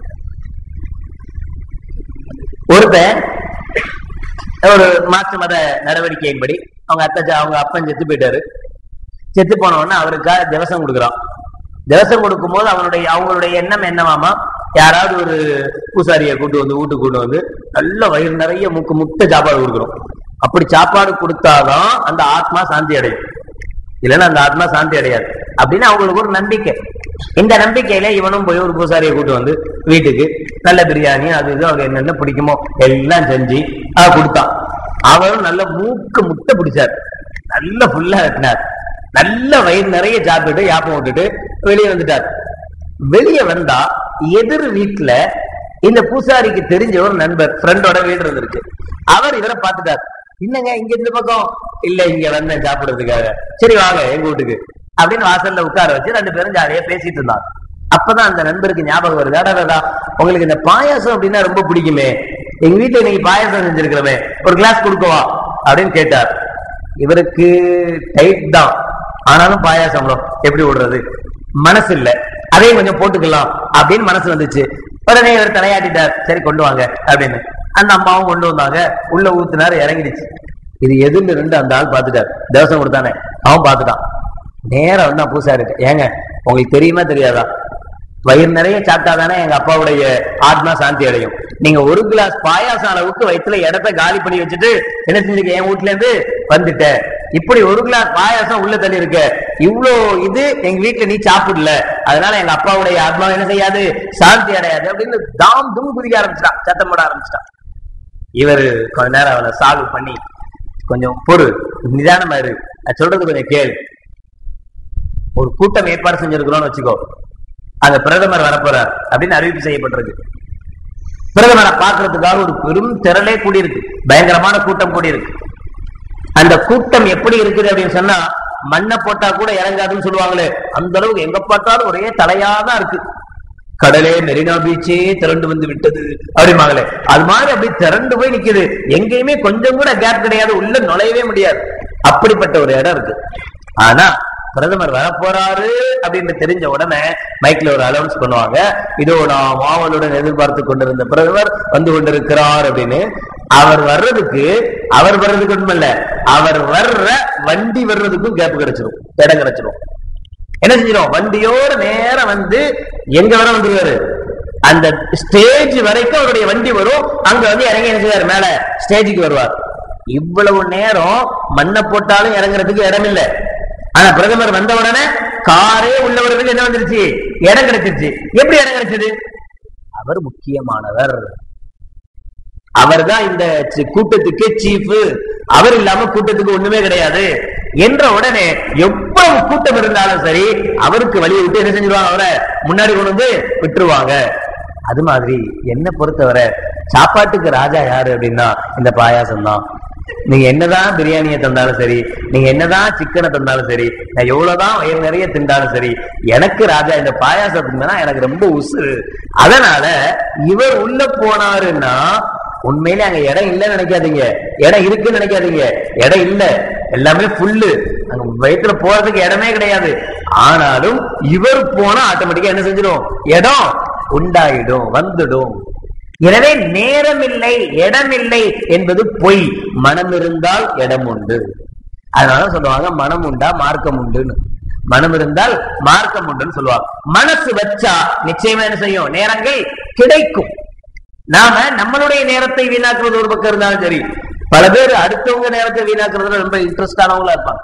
ஒருத்தன் ஒரு மாற்று மத நடவடிக்கையின்படி அவங்க அத்தை அவங்க அப்பன் செத்து போயிட்டாரு செத்து போன உடனே அவருக்காக திவசம் கொடுக்குறான் திவசம் கொடுக்கும் போது அவனுடைய அவங்களுடைய எண்ணம் என்னவாமா யாராவது ஒரு பூசாரியை கூட்டு வந்து வீட்டுக்கு கூட்டு வந்து நல்ல வயிறு நிறைய முக்கு முட்டை சாப்பாடு கொடுக்குறோம் அப்படி சாப்பாடு கொடுத்தாதான் அந்த ஆத்மா சாந்தி அடையும் இல்லைன்னா அந்த ஆத்மா சாந்தி அடையாது அப்படின்னு அவங்களுக்கு ஒரு நம்பிக்கை இந்த நம்பிக்கையில இவனும் போய் ஒரு பூசாரியை கூட்டு வந்து வீட்டுக்கு நல்ல பிரியாணி அது இது அவருக்கு என்னென்ன பிடிக்குமோ எல்லாம் செஞ்சு அவ கொடுத்தான் அவரும் நல்ல மூக்கு முட்டை பிடிச்சார் நல்ல ஃபுல்லா கட்டினார் நல்ல வயிறு நிறைய சாப்பிட்டு யாப்பம் விட்டுட்டு வெளியே வந்துட்டார் வெளியே வந்தா எதிர் வீட்டுல இந்த பூசாரிக்கு தெரிஞ்ச ஒரு நண்பர் ஃப்ரெண்டோட வீடு இருந்திருக்கு அவர் இவரை பார்த்துட்டார் என்னங்க இங்க இந்த பக்கம் இல்ல இங்க வந்தேன் சாப்பிடுறதுக்காக சரி வாங்க எங்க வீட்டுக்கு அப்படின்னு வாசல்ல உட்கார வச்சு ரெண்டு பேரும் ஜாலியா பேசிட்டு இருந்தாங்க அப்பதான் அந்த நண்பருக்கு ஞாபகம் வருது அடடா உங்களுக்கு இந்த பாயாசம் அப்படின்னா ரொம்ப பிடிக்குமே எங்க வீட்டுல இன்னைக்கு பாயாசம் செஞ்சிருக்கிறோமே ஒரு கிளாஸ் கொடுக்கவா அப்படின்னு கேட்டார் இவருக்கு டைட் தான் ஆனாலும் பாயாசம் எப்படி விடுறது மனசு இல்ல அதையும் கொஞ்சம் போட்டுக்கலாம் அப்படின்னு மனசு வந்துச்சு உடனே இவர் தலையாட்டிட்டார் சரி கொண்டு வாங்க அப்படின்னு அந்த அம்மாவும் கொண்டு வந்தாங்க உள்ள ஊத்துனாரு இறங்கிடுச்சு இது எதுன்னு ரெண்டு அந்த ஆள் பார்த்துட்டார் தேவசம் கொடுத்தானே அவன் பார்த்துட்டான் நேரா வந்தா பூசாரி ஏங்க உங்களுக்கு தெரியுமா தெரியாதா வயிறு நிறைய சாப்பிட்டாதானே எங்க அப்பாவுடைய ஆத்மா சாந்தி அடையும் நீங்க ஒரு கிளாஸ் பாயாசம் அளவுக்கு வயிற்றுல இடத்த காலி பண்ணி வச்சுட்டு என்ன செஞ்சுக்க என் வீட்டுல இருந்து வந்துட்ட இப்படி ஒரு கிளாஸ் பாயாசம் உள்ள தள்ளி இருக்க இவ்வளோ இது எங்க வீட்டுல நீ சாப்பிடல அதனால எங்க அப்பாவுடைய ஆத்மா என்ன செய்யாது சாந்தி அடையாது அப்படின்னு தாம் தும் குதிக்க ஆரம்பிச்சிட்டான் சத்தம் போட ஆரம்பிச்சிட்டான் இவர் கொஞ்ச நேரம் அவனை சால்வ் பண்ணி கொஞ்சம் பொறு நிதானமா இரு நான் சொல்றது கொஞ்சம் கேளு ஒரு கூட்டம் ஏற்பாடு செஞ்சிருக்கிறோம்னு வச்சுக்கோ அந்த பிரதமர் வரப்போறார் அப்படின்னு அறிவிப்பு செய்யப்பட்டிருக்கு பிரதமரை பார்க்கறதுக்காக ஒரு பெரும் திரளே கூடியிருக்கு பயங்கரமான கூட்டம் கூடியிருக்கு அந்த கூட்டம் எப்படி இருக்குது அப்படின்னு சொன்னா மண்ணை போட்டா கூட இறங்காதுன்னு சொல்லுவாங்களே அந்த அளவுக்கு எங்க பார்த்தாலும் ஒரே தலையாதான் இருக்கு கடலே மெரினா பீச்சே திரண்டு வந்து விட்டது அப்படிமாங்களே அது மாதிரி அப்படி திரண்டு போய் நிக்குது எங்கேயுமே கொஞ்சம் கூட கேப் கிடையாது உள்ள நுழையவே முடியாது அப்படிப்பட்ட ஒரு இடம் இருக்கு ஆனா பிரதமர் வரப்போறாரு அப்படின்னு தெரிஞ்ச உடனே மைக்ல ஒரு அலௌன்ஸ் பண்ணுவாங்க இதோ நான் மாவலுடன் எதிர்பார்த்து கொண்டிருந்த பிரதமர் வந்து கொண்டிருக்கிறார் அப்படின்னு அவர் வர்றதுக்கு அவர் வர்றதுக்கு ஒண்ணுமில்ல அவர் வர்ற வண்டி வர்றதுக்கும் கேப் கிடைச்சிடும் இடம் கிடைச்சிடும் என்ன செஞ்சிடும் வண்டியோட நேரம் வந்து எங்க வர வந்துருவாரு அந்த ஸ்டேஜ் வரைக்கும் அவருடைய வண்டி வரும் அங்க வந்து இறங்கி என்ன செய்வார் மேல ஸ்டேஜுக்கு வருவார் இவ்வளவு நேரம் மண்ணை போட்டாலும் இறங்குறதுக்கு இடம் இல்லை ஆனா பிரதமர் வந்த உடனே காரே உள்ளவர்களுக்கு என்ன வந்துருச்சு இடம் கிடைச்சிருச்சு எப்படி இடம் கிடைச்சது அவர் முக்கியமானவர் அவர் தான் இந்த சி- கூட்டத்துக்கு சீஃப் அவர் இல்லாம கூட்டத்துக்கு ஒண்ணுமே கிடையாது என்ற உடனே எவ்வளவு கூட்டம் இருந்தாலும் சரி அவருக்கு வழியை விட்டு என்ன செஞ்சிருவாங்க அவரை முன்னாடி கொண்டு வந்து விட்டுருவாங்க அது மாதிரி என்ன பொறுத்தவரை சாப்பாட்டுக்கு ராஜா யாரு அப்படின்னா இந்த பாயாசம் தான் நீங்க என்னதான் பிரியாணியை தந்தாலும் சரி நீங்க என்னதான் சிக்கனை தந்தாலும் சரி நான் எவ்வளவுதான் வயிறு நிறைய திண்டாலும் சரி எனக்கு ராஜா இந்த பாயாசத்துக்கு மேல எனக்கு ரொம்ப உசுறு அதனால இவர் உள்ள போனாருன்னா உண்மையிலே அங்க இடம் இல்லைன்னு நினைக்காதீங்க இடம் இருக்குன்னு நினைக்காதீங்க இடம் இல்ல எல்லாமே ஃபுல்லு அங்க வயிற்றுல போறதுக்கு இடமே கிடையாது ஆனாலும் இவர் போனா ஆட்டோமேட்டிக்கா என்ன செஞ்சிடும் இடம் உண்டாயிடும் வந்துடும் எனவே நேரமில்லை இடமில்லை என்பது பொய் மனம் இருந்தால் இடம் உண்டு அதனால சொல்லுவாங்க மனம் உண்டா மார்க்கம் உண்டுன்னு மனம் இருந்தால் மார்க்கம் உண்டுன்னு சொல்லுவாங்க மனசு வச்சா நிச்சயமா என்ன செய்யும் நேரங்கள் கிடைக்கும் நாம நம்மளுடைய நேரத்தை வீணாக்குறது ஒரு பக்கம் இருந்தாலும் சரி பல பேர் அடுத்தவங்க நேரத்தை வீணாக்குறதுல ரொம்ப இன்ட்ரெஸ்டானவங்களா இருப்பாங்க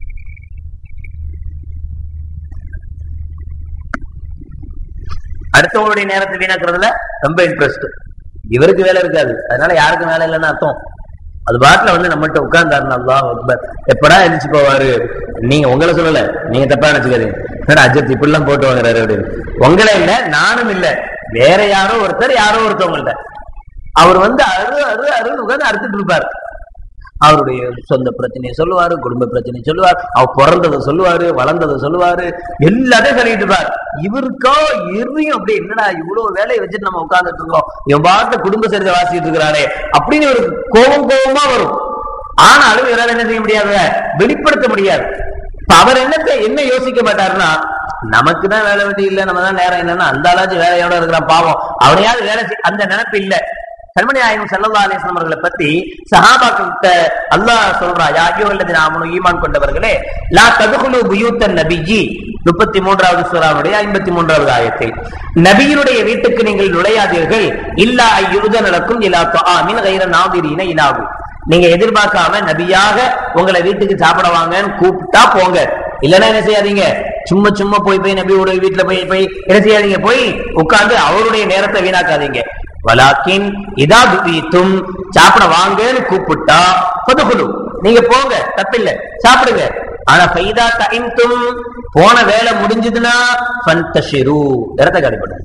அடுத்தவங்களுடைய நேரத்தை வீணாக்குறதுல ரொம்ப இன்ட்ரெஸ்ட் இவருக்கு வேலை இருக்காது அதனால யாருக்கும் வேலை இல்லைன்னு அர்த்தம் அது பாட்டுல வந்து நம்மகிட்ட உட்கார்ந்தாருன்னா அல்லாஹ் அக்பர் எப்படா எழுந்துச்சு போவாரு நீங்க உங்களை சொல்லல நீங்க தப்பா நினைச்சுக்காதீங்க என்னடா அஜித் இப்படிலாம் போட்டு வாங்குறாரு அப்படின்னு உங்களை இல்ல நானும் இல்ல வேற யாரோ ஒருத்தர் யாரோ ஒருத்தவங்கள்ட்ட அவர் வந்து அரு அரு அருன்னு உட்கார்ந்து அறுத்துட்டு இருப்பார் அவருடைய சொந்த பிரச்சனையை சொல்லுவாரு குடும்ப பிரச்சனையை சொல்லுவார் அவர் பிறந்ததை சொல்லுவாரு வளர்ந்ததை சொல்லுவாரு எல்லாத்தையும் சொல்லிட்டு இருப்பார் இவருக்கோ எரியும் அப்படி என்னடா இவ்வளவு வேலையை வச்சுட்டு நம்ம உட்கார்ந்துட்டு இருக்கோம் இவன் பாட்டு குடும்ப சரிதை வாசிட்டு இருக்கிறாரே அப்படின்னு ஒரு கோபம் கோபமா வரும் ஆனாலும் இவரால் என்ன செய்ய முடியாது வெளிப்படுத்த முடியாது இப்ப அவர் என்னத்தை என்ன யோசிக்க மாட்டாருன்னா நமக்கு தான் வேலை வெட்டி இல்ல நம்ம தான் நேரம் இல்லைன்னா அந்த ஆளாச்சும் வேலையோட இருக்கிறான் பாவம் அவனையாவது வேலை செய்- அந்த நினைப்பு இல்ல கண்மணி ஆயுதம் சல்லல்லா அலிஸ்லாம் அவர்களை பத்தி சஹாபாக்கிட்ட அல்லாஹ் சொல்றா யாகியோ அல்லது நாமனும் ஈமான் கொண்டவர்களே லா ததுகுலு புயூத்தன் நபிஜி முப்பத்தி மூன்றாவது சூறாவுடைய ஐம்பத்தி மூன்றாவது ஆயத்தில் நபியினுடைய வீட்டுக்கு நீங்கள் நுழையாதீர்கள் இல்லா ஐயுத நடக்கும் இலா ஆமின் கைர நாதிரீன இலாவு நீங்க எதிர்பார்க்காம நபியாக உங்களை வீட்டுக்கு சாப்பிட வாங்கன்னு கூப்பிட்டா போங்க இல்லைன்னா என்ன செய்யாதீங்க சும்மா சும்மா போய் போய் நபியோட வீட்டுல போய் போய் என்ன செய்யாதீங்க போய் உட்கார்ந்து அவருடைய நேரத்தை வீணாக்காதீங்க வலாக்கின் இதா துவீத்தும் சாப்பிட வாங்கன்னு கூப்பிட்டா பொதுக்குழு நீங்க போங்க தப்பில்ல சாப்பிடுங்க ஆனா பைதா டைம்தும் போன வேலை முடிஞ்சதுன்னா ஃபந்தஷிரு இடத்த காலிப்படும்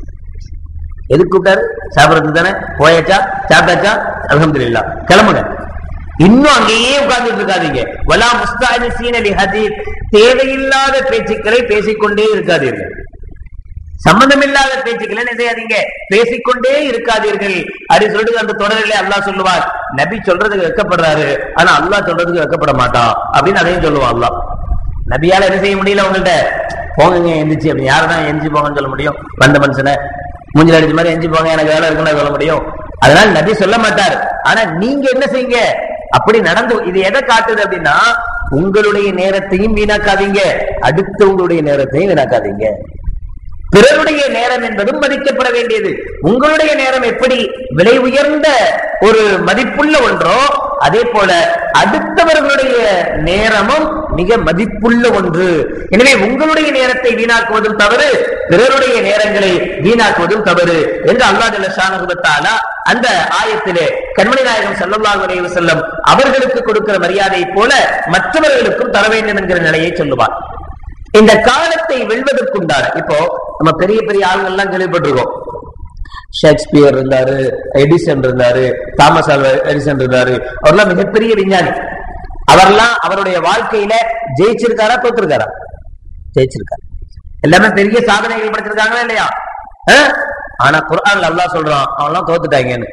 எதுக்கு கூப்பிட்டாரு சாப்பிடுறது தானே போயாச்சா சாப்பிட்டாச்சா அல்ஹம்துலில்லாஹ் கிளம்புங்க இன்னும் அங்கேயே உட்கார்ந்துட்டு இருக்காதீங்க வலா முஸ்தானிசீன லிஹதீத் தேவையில்லாத பேச்சுக்களை பேசிக்கொண்டே இருக்காதீர்கள் சம்பந்தமில்லாத பேச்சுக்களை என்ன செய்யாதீங்க பேசிக்கொண்டே இருக்காதீர்கள் அப்படி சொல்லிட்டு அந்த தொடரிலே அல்லாஹ் சொல்லுவார் நபி சொல்றதுக்கு வெக்கப்படுறாரு ஆனா அல்லாஹ் சொல்றதுக்கு வெக்கப்பட மாட்டான் அப்படின்னு அதையும் சொல்லுவான் அல்லாஹ் நபியால என்ன செய்ய முடியல உங்கள்ட்ட போங்க எந்திரிச்சு அப்படி யாருதான் எந்திரிச்சு போங்கன்னு சொல்ல முடியும் வந்த மனுஷனை மூஞ்சில் அடிச்ச மாதிரி எஞ்சி போங்க எனக்கு வேலை இருக்குன்னு சொல்ல முடியும் அதனால நபி சொல்ல மாட்டார் ஆனா நீங்க என்ன செய்யுங்க அப்படி நடந்து இது எதை காட்டுது அப்படின்னா உங்களுடைய நேரத்தையும் வீணாக்காதீங்க அடுத்தவங்களுடைய நேரத்தையும் வீணாக்காதீங்க பிறருடைய நேரம் என்பதும் மதிக்கப்பட வேண்டியது உங்களுடைய நேரம் எப்படி விலை உயர்ந்த ஒரு மதிப்புள்ள ஒன்றோ அதே போல அடுத்தவர்களுடைய நேரமும் மிக மதிப்புள்ள ஒன்று எனவே உங்களுடைய நேரத்தை வீணாக்குவதும் தவறு பிறருடைய நேரங்களை வீணாக்குவதும் தவறு என்று அல்லாஹ் ஷானகுபத்தாலா அந்த ஆயத்திலே கண்மணி நாயகம் ஸல்லல்லாஹு அலைஹி வஸல்லம் அவர்களுக்கு கொடுக்கிற மரியாதையை போல மற்றவர்களுக்கும் தர வேண்டும் என்கிற நிலையை சொல்லுவார் இந்த காலத்தை வெல்வதற்குண்டான இப்போ நம்ம பெரிய பெரிய ஆளுங்கள் எல்லாம் கேள்விப்பட்டிருக்கோம் ஷேக்ஸ்பியர் இருந்தாரு எடிசன் இருந்தாரு தாமஸ் ஆல்வா எடிசன் இருந்தாரு அவர்லாம் மிகப்பெரிய விஞ்ஞானி அவர்லாம் அவருடைய வாழ்க்கையில ஜெயிச்சிருக்காரா தோத்திருக்காரா ஜெயிச்சிருக்காரு எல்லாமே பெரிய சாதனைகள் படைச்சிருக்காங்களா இல்லையா அஹ்? ஆனா குர்ஆன்ல அல்லாஹ் சொல்றான் அவன்லாம் தோத்துட்டாங்கன்னு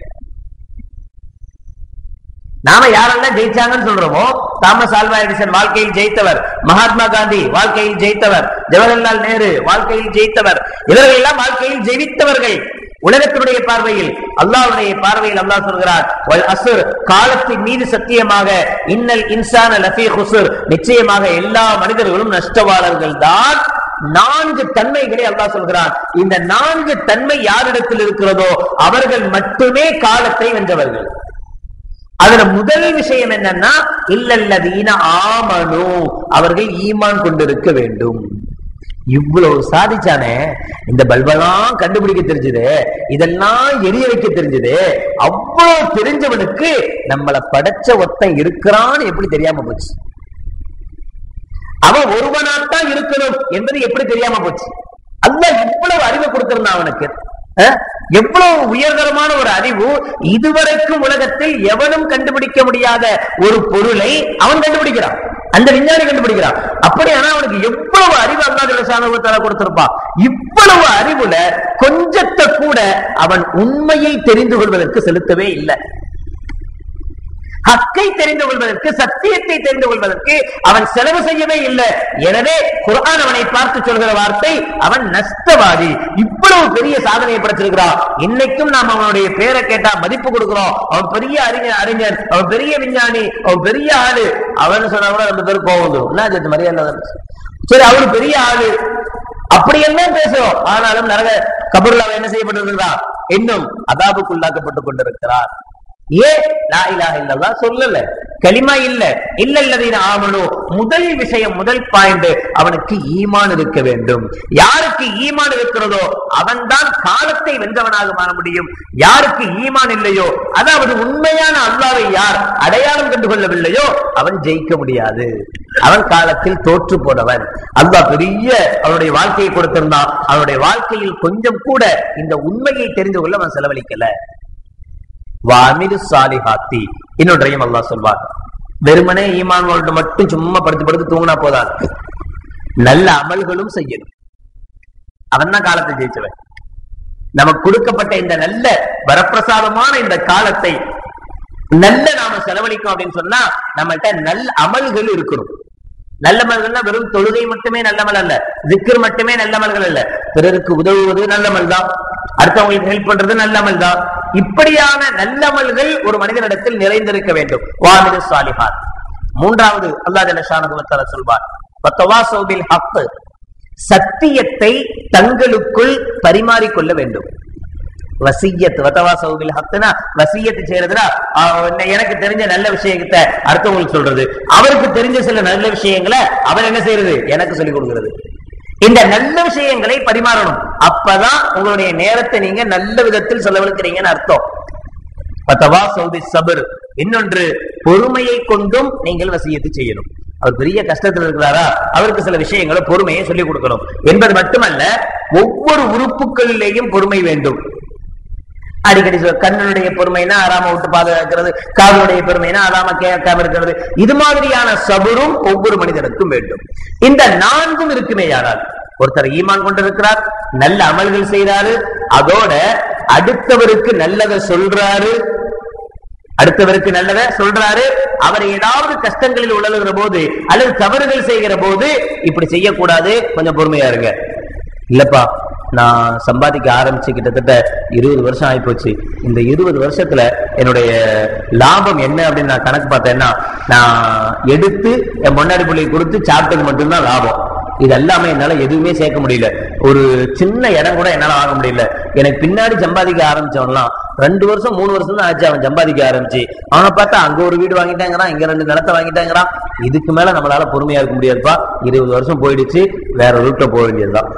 நாம யாரெல்லாம் ஜெயிச்சாங்கன்னு சொல்றோமோ தாமஸ் ஆல்வா எடிசன் வாழ்க்கையில் ஜெயித்தவர் மகாத்மா காந்தி வாழ்க்கையில் ஜெயித்தவர் ஜவஹர்லால் நேரு வாழ்க்கையில் ஜெயித்தவர் இவர்கள் எல்லாம் வாழ்க்கையில் ஜெயித்தவர்கள் உலகத்தினுடைய பார்வையில் அல்லாஹ்வுடைய பார்வையில் அல்லாஹ் சொல்கிறார் வல் அஸ்ர் காலத்தின் மீது சத்தியமாக இன்னல் இன்சான லஃபீ குஸ்ர் நிச்சயமாக எல்லா மனிதர்களும் நஷ்டவாளர்கள் தான் நான்கு தன்மைகளை அல்லாஹ் சொல்கிறான் இந்த நான்கு தன்மை யாரிடத்தில் இருக்கிறதோ அவர்கள் மட்டுமே காலத்தை வென்றவர்கள் அதுல முதல் விஷயம் என்னன்னா இல்லல்லதீன ஆமனு அவர்கள் ஈமான் கொண்டிருக்க வேண்டும் இவ்வளவு சாதிச்சானே இந்த பல்பெல்லாம் கண்டுபிடிக்க தெரிஞ்சது இதெல்லாம் எரிய வைக்க தெரிஞ்சது அவ்வளவு தெரிஞ்சவனுக்கு நம்மள படைச்ச ஒத்தன் இருக்கிறான்னு எப்படி தெரியாம போச்சு அவன் ஒருவனாத்தான் இருக்கணும் என்பது எப்படி தெரியாம போச்சு அல்லாஹ் இவ்வளவு அறிவை கொடுத்திருந்தான் அவனுக்கு அஹ்? எவ்வளவு உயர்தரமான ஒரு அறிவு இதுவரைக்கும் உலகத்தில் எவனும் கண்டுபிடிக்க முடியாத ஒரு பொருளை அவன் கண்டுபிடிக்கிறான் அந்த விஞ்ஞானி கண்டுபிடிக்கிறான் அப்படியானா அவனுக்கு எவ்வளவு அறிவு அல்லாஹ் சாணவத்தால கொடுத்திருப்பான் இவ்வளவு அறிவுல கொஞ்சத்தை கூட அவன் உண்மையை தெரிந்து கொள்வதற்கு செலுத்தவே இல்லை ஹக்கை தெரிந்து கொள்வதற்கு சத்தியத்தை தெரிந்து கொள்வதற்கு அவன் செலவு செய்யவே இல்லை எனவே குர்ஆன் அவனை பார்த்து சொல்கிற வார்த்தை அவன் நஷ்டவாதி இவ்வளவு பெரிய சாதனையை படைச்சிருக்கிறான் இன்னைக்கும் நாம் அவனுடைய பேரை கேட்டா மதிப்பு கொடுக்கிறோம் அவன் பெரிய அறிஞர் அறிஞர் அவன் பெரிய விஞ்ஞானி அவன் பெரிய ஆளு அவன் சொன்னா கூட ரெண்டு பேரும் கோவம் வந்துடும் என்ன சேர்த்து மரியாதை சரி அவரு பெரிய ஆளு அப்படி எல்லாம் பேசுறோம் ஆனாலும் நரக கபூர்ல அவன் என்ன செய்யப்பட்டிருக்கிறான் இன்னும் அதாபுக்குள்ளாக்கப்பட்டு கொண்டிருக்கிறார் ஏன் லா இலாஹ இல்லல்லாஹ் சொல்லல கலிமா இல்ல இல்லல்லதீன ஆமனு முதல் விஷயம் முதல் பாயிண்ட் அவனுக்கு ஈமான் இருக்க வேண்டும் யாருக்கு ஈமான் இருக்கிறதோ அவன்தான் காலத்தை வென்றவனாக மாற முடியும் யாருக்கு ஈமான் இல்லையோ அதாவது உண்மையான அல்லாவை யார் அடையாளம் கண்டு கொள்ளவில்லையோ அவன் ஜெயிக்க முடியாது அவன் காலத்தில் தோற்று போனவன் அல்லாஹ் பெரிய அவனுடைய வாழ்க்கையை கொடுத்திருந்தான் அவனுடைய வாழ்க்கையில் கொஞ்சம் கூட இந்த உண்மையை தெரிந்து கொள்ள அவன் செலவழிக்கல வாமிரு சாலிஹாத்தி இன்னொன்றையும் அல்லாஹ் சொல்வார் வெறுமனே ஈமான்களோடு மட்டும் சும்மா படுத்து படுத்து தூங்கினா போதாது நல்ல அமல்களும் செய்யணும் அவன் தான் காலத்தை ஜெயிச்சவன் நமக்கு கொடுக்கப்பட்ட இந்த நல்ல வரப்பிரசாதமான இந்த காலத்தை நல்ல நாம செலவழிக்கும் அப்படின்னு சொன்னா நம்மள்ட்ட நல்ல அமல்கள் இருக்கணும் நல்ல மல்கள்னா வெறும் தொழுகை மட்டுமே நல்லமல் அல்ல திக்கர் மட்டுமே நல்லமல்கள் அல்ல பிறருக்கு உதவுவது நல்லமல் தான் அடுத்தவங்களுக்கு ஹெல்ப் பண்றது நல்லமல் தான் இப்படியான நல்லமல்கள் ஒரு மனிதனிடத்தில் நிறைந்திருக்க வேண்டும் வாமிது சாலிஹாத் மூன்றாவது அல்லாஹ் ஜலஷானகுவத்தால சொல்வார் வத்தவாசௌ பில் ஹக் சத்தியத்தை தங்களுக்குள் பரிமாறிக்கொள்ள வேண்டும் வசியத் வத்தவாசௌபில் ஹக்னா வசியத்து செய்யறதுனா எனக்கு தெரிஞ்ச நல்ல விஷயத்தை அடுத்தவங்களுக்கு சொல்றது அவருக்கு தெரிஞ்ச சில நல்ல விஷயங்களை அவர் என்ன செய்யறது எனக்கு சொல்லிக் கொடுக்கிறது இந்த நல்ல விஷயங்களை பரிமாறணும் அப்பதான் உங்களுடைய நேரத்தை நீங்க நல்ல விதத்தில் செலவழிக்கிறீங்கன்னு அர்த்தம் பத்தவா சௌதி சபர் இன்னொன்று பொறுமையை கொண்டும் நீங்கள் வசியத்து செய்யணும் அவர் பெரிய கஷ்டத்தில் இருக்கிறாரா அவருக்கு சில விஷயங்களை பொறுமையை சொல்லிக் கொடுக்கணும் என்பது மட்டுமல்ல ஒவ்வொரு உறுப்புகளிலேயும் பொறுமை வேண்டும் அடிக்கடி சொல் கண்ணனுடைய பொறுமைனா ஆறாம விட்டு பாதுகாக்கிறது காவலுடைய பொறுமைனா ஆறாம கேட்காம இருக்கிறது இது மாதிரியான சபுரும் ஒவ்வொரு மனிதனுக்கும் வேண்டும் இந்த நான்கும் இருக்குமே யாரால் ஒருத்தர் ஈமான் கொண்டிருக்கிறார் நல்ல அமல்கள் செய்யறாரு அதோட அடுத்தவருக்கு நல்லதை சொல்றாரு அடுத்தவருக்கு நல்லத சொல்றாரு அவர் ஏதாவது கஷ்டங்களில் உழலுகிற போது அல்லது தவறுகள் செய்கிற போது இப்படி செய்யக்கூடாது கொஞ்சம் பொறுமையா இருங்க இல்லப்பா நான் சம்பாதிக்க ஆரம்பிச்சு கிட்டத்தட்ட இருபது வருஷம் ஆயிப்போச்சு இந்த இருபது வருஷத்துல என்னுடைய லாபம் என்ன அப்படின்னு நான் கணக்கு பார்த்தேன்னா நான் எடுத்து என் முன்னாடி பிள்ளை கொடுத்து சாப்பிட்டது மட்டும்தான் லாபம் இது எல்லாமே என்னால எதுவுமே சேர்க்க முடியல ஒரு சின்ன இடம் கூட என்னால வாங்க முடியல எனக்கு பின்னாடி சம்பாதிக்க ஆரம்பிச்சவன்லாம் ரெண்டு வருஷம் மூணு வருஷம் தான் ஆச்சு அவன் சம்பாதிக்க ஆரம்பிச்சு அவனை பார்த்தா அங்க ஒரு வீடு வாங்கிட்டாங்கிறான் இங்க ரெண்டு நிலத்தை வாங்கிட்டாங்கிறான் இதுக்கு மேல நம்மளால பொறுமையா இருக்க முடியாதுப்பா இருபது வருஷம் போயிடுச்சு வேற ரூட்ல போக வேண்டியதுதான்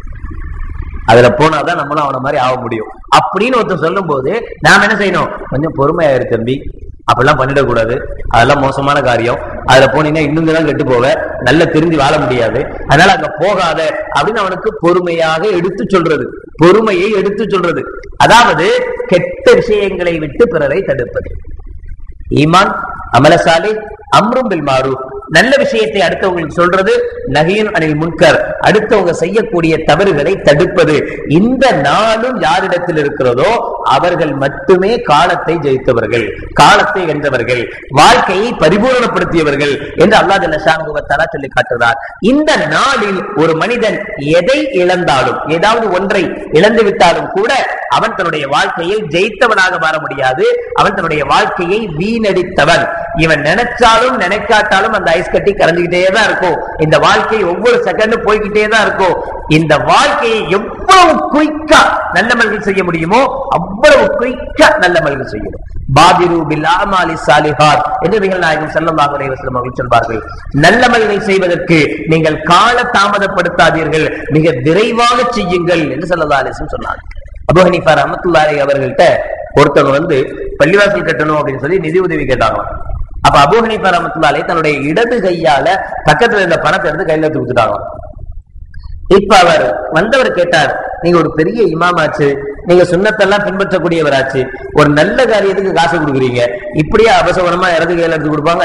அதுல போனாதான் நம்மளும் அவன மாதிரி ஆக முடியும் அப்படின்னு ஒருத்தர் சொல்லும் போது நாம என்ன செய்யணும் கொஞ்சம் பொறுமையா இரு தம்பி அப்படிலாம் பண்ணிடக்கூடாது அதெல்லாம் மோசமான காரியம் அதுல போனீங்கன்னா இன்னும் தான் கெட்டு போக நல்ல திருந்தி வாழ முடியாது அதனால அங்க போகாத அப்படின்னு அவனுக்கு பொறுமையாக எடுத்து சொல்றது பொறுமையை எடுத்து சொல்றது அதாவது கெட்ட விஷயங்களை விட்டு பிறரை தடுப்பது ஈமான் அமலசாலி அம்ரும் பில் மாரூஃப் நல்ல விஷயத்தை அடுத்தவங்களுக்கு சொல்றது நகியன் அனில் முன்கர் அடுத்தவங்க செய்யக்கூடிய தவறுகளை தடுப்பது இந்த நாளும் யாரிடத்தில் இருக்கிறதோ அவர்கள் மட்டுமே காலத்தை ஜெயித்தவர்கள் காலத்தை வென்றவர்கள் வாழ்க்கையை பரிபூரணப்படுத்தியவர்கள் என்று அல்லாஹ் ஜல்லஷானுவத்தாலா சொல்லி காட்டுகிறார் இந்த நாளில் ஒரு மனிதன் எதை இழந்தாலும் ஏதாவது ஒன்றை இழந்து விட்டாலும் கூட அவன் தன்னுடைய வாழ்க்கையில் ஜெயித்தவனாக மாற முடியாது அவன் தன்னுடைய வாழ்க்கையை வீணடித்தவன் இவன் நினைச்சாலும் நினைக்காட்டாலும் அந்த ஐஸ் கட்டி கரைஞ்சுக்கிட்டே தான் இருக்கும் இந்த வாழ்க்கை ஒவ்வொரு செகண்டும் போய்கிட்டே தான் இருக்கும் இந்த வாழ்க்கையை எவ்வளவு குயிக்கா நல்ல மல்கள் செய்ய முடியுமோ அவ்வளவு குயிக்கா நல்ல மல்கள் செய்யணும் பாதிரு பில் அமாலி சாலிஹாத் என்று நீங்கள் நாயகம் ஸல்லல்லாஹு அலைஹி வஸல்லம் அவர்கள் சொல்வார்கள் நல்ல மல்கள் செய்வதற்கு நீங்கள் கால தாமதப்படுத்தாதீர்கள் மிக விரைவாக செய்யுங்கள் என்று ஸல்லல்லாஹு அலைஹி வஸல்லம் சொன்னார் அபூ ஹனீஃபா ரஹ்மத்துல்லாஹி அவர்கள்ட்ட ஒருத்தவங்க வந்து பள்ளிவாசல் கட்டணும் அப்படின்னு சொல்லி நிதி உதவி கேட்டாங்களாம் அப்ப அபூ ஹனீஃபா ரஹ்மத்துல்லாஹி தன்னுடைய இடது கையால பக்கத்துல இருந்த பணத்தை எடுத்து கையில எடுத்து கொடுத்துட்டாங்களாம் இப்ப அவர் வந்தவர் கேட்டார் நீங்க ஒரு பெரிய இமாமாச்சு நீங்க சுண்ணத்தெல்லாம் பின்பற்றக்கூடியவராச்சு ஒரு நல்ல காரியத்துக்கு காசு கொடுக்குறீங்க இப்படியே அபசகுணமா இடது கையில எடுத்து கொடுப்பாங்க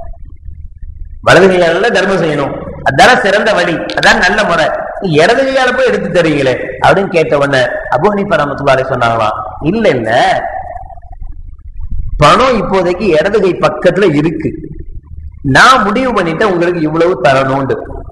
வலது கையால தர்மம் செய்யணும் அதான சிறந்த வழி அதான் நல்ல முறை நீ இடது கையால போய் எடுத்து தருவீங்களே அப்படின்னு கேட்ட உடனே அபு ஹனீஃபா ரஹ்மத்துல்லாஹி சொன்னாங்களாம் இல்ல இல்ல பணம் இப்போதைக்கு இடது கை பக்கத்துல இருக்கு நான் முடிவு பண்ணிட்டேன் உங்களுக்கு இவ்வளவு தரணும்னு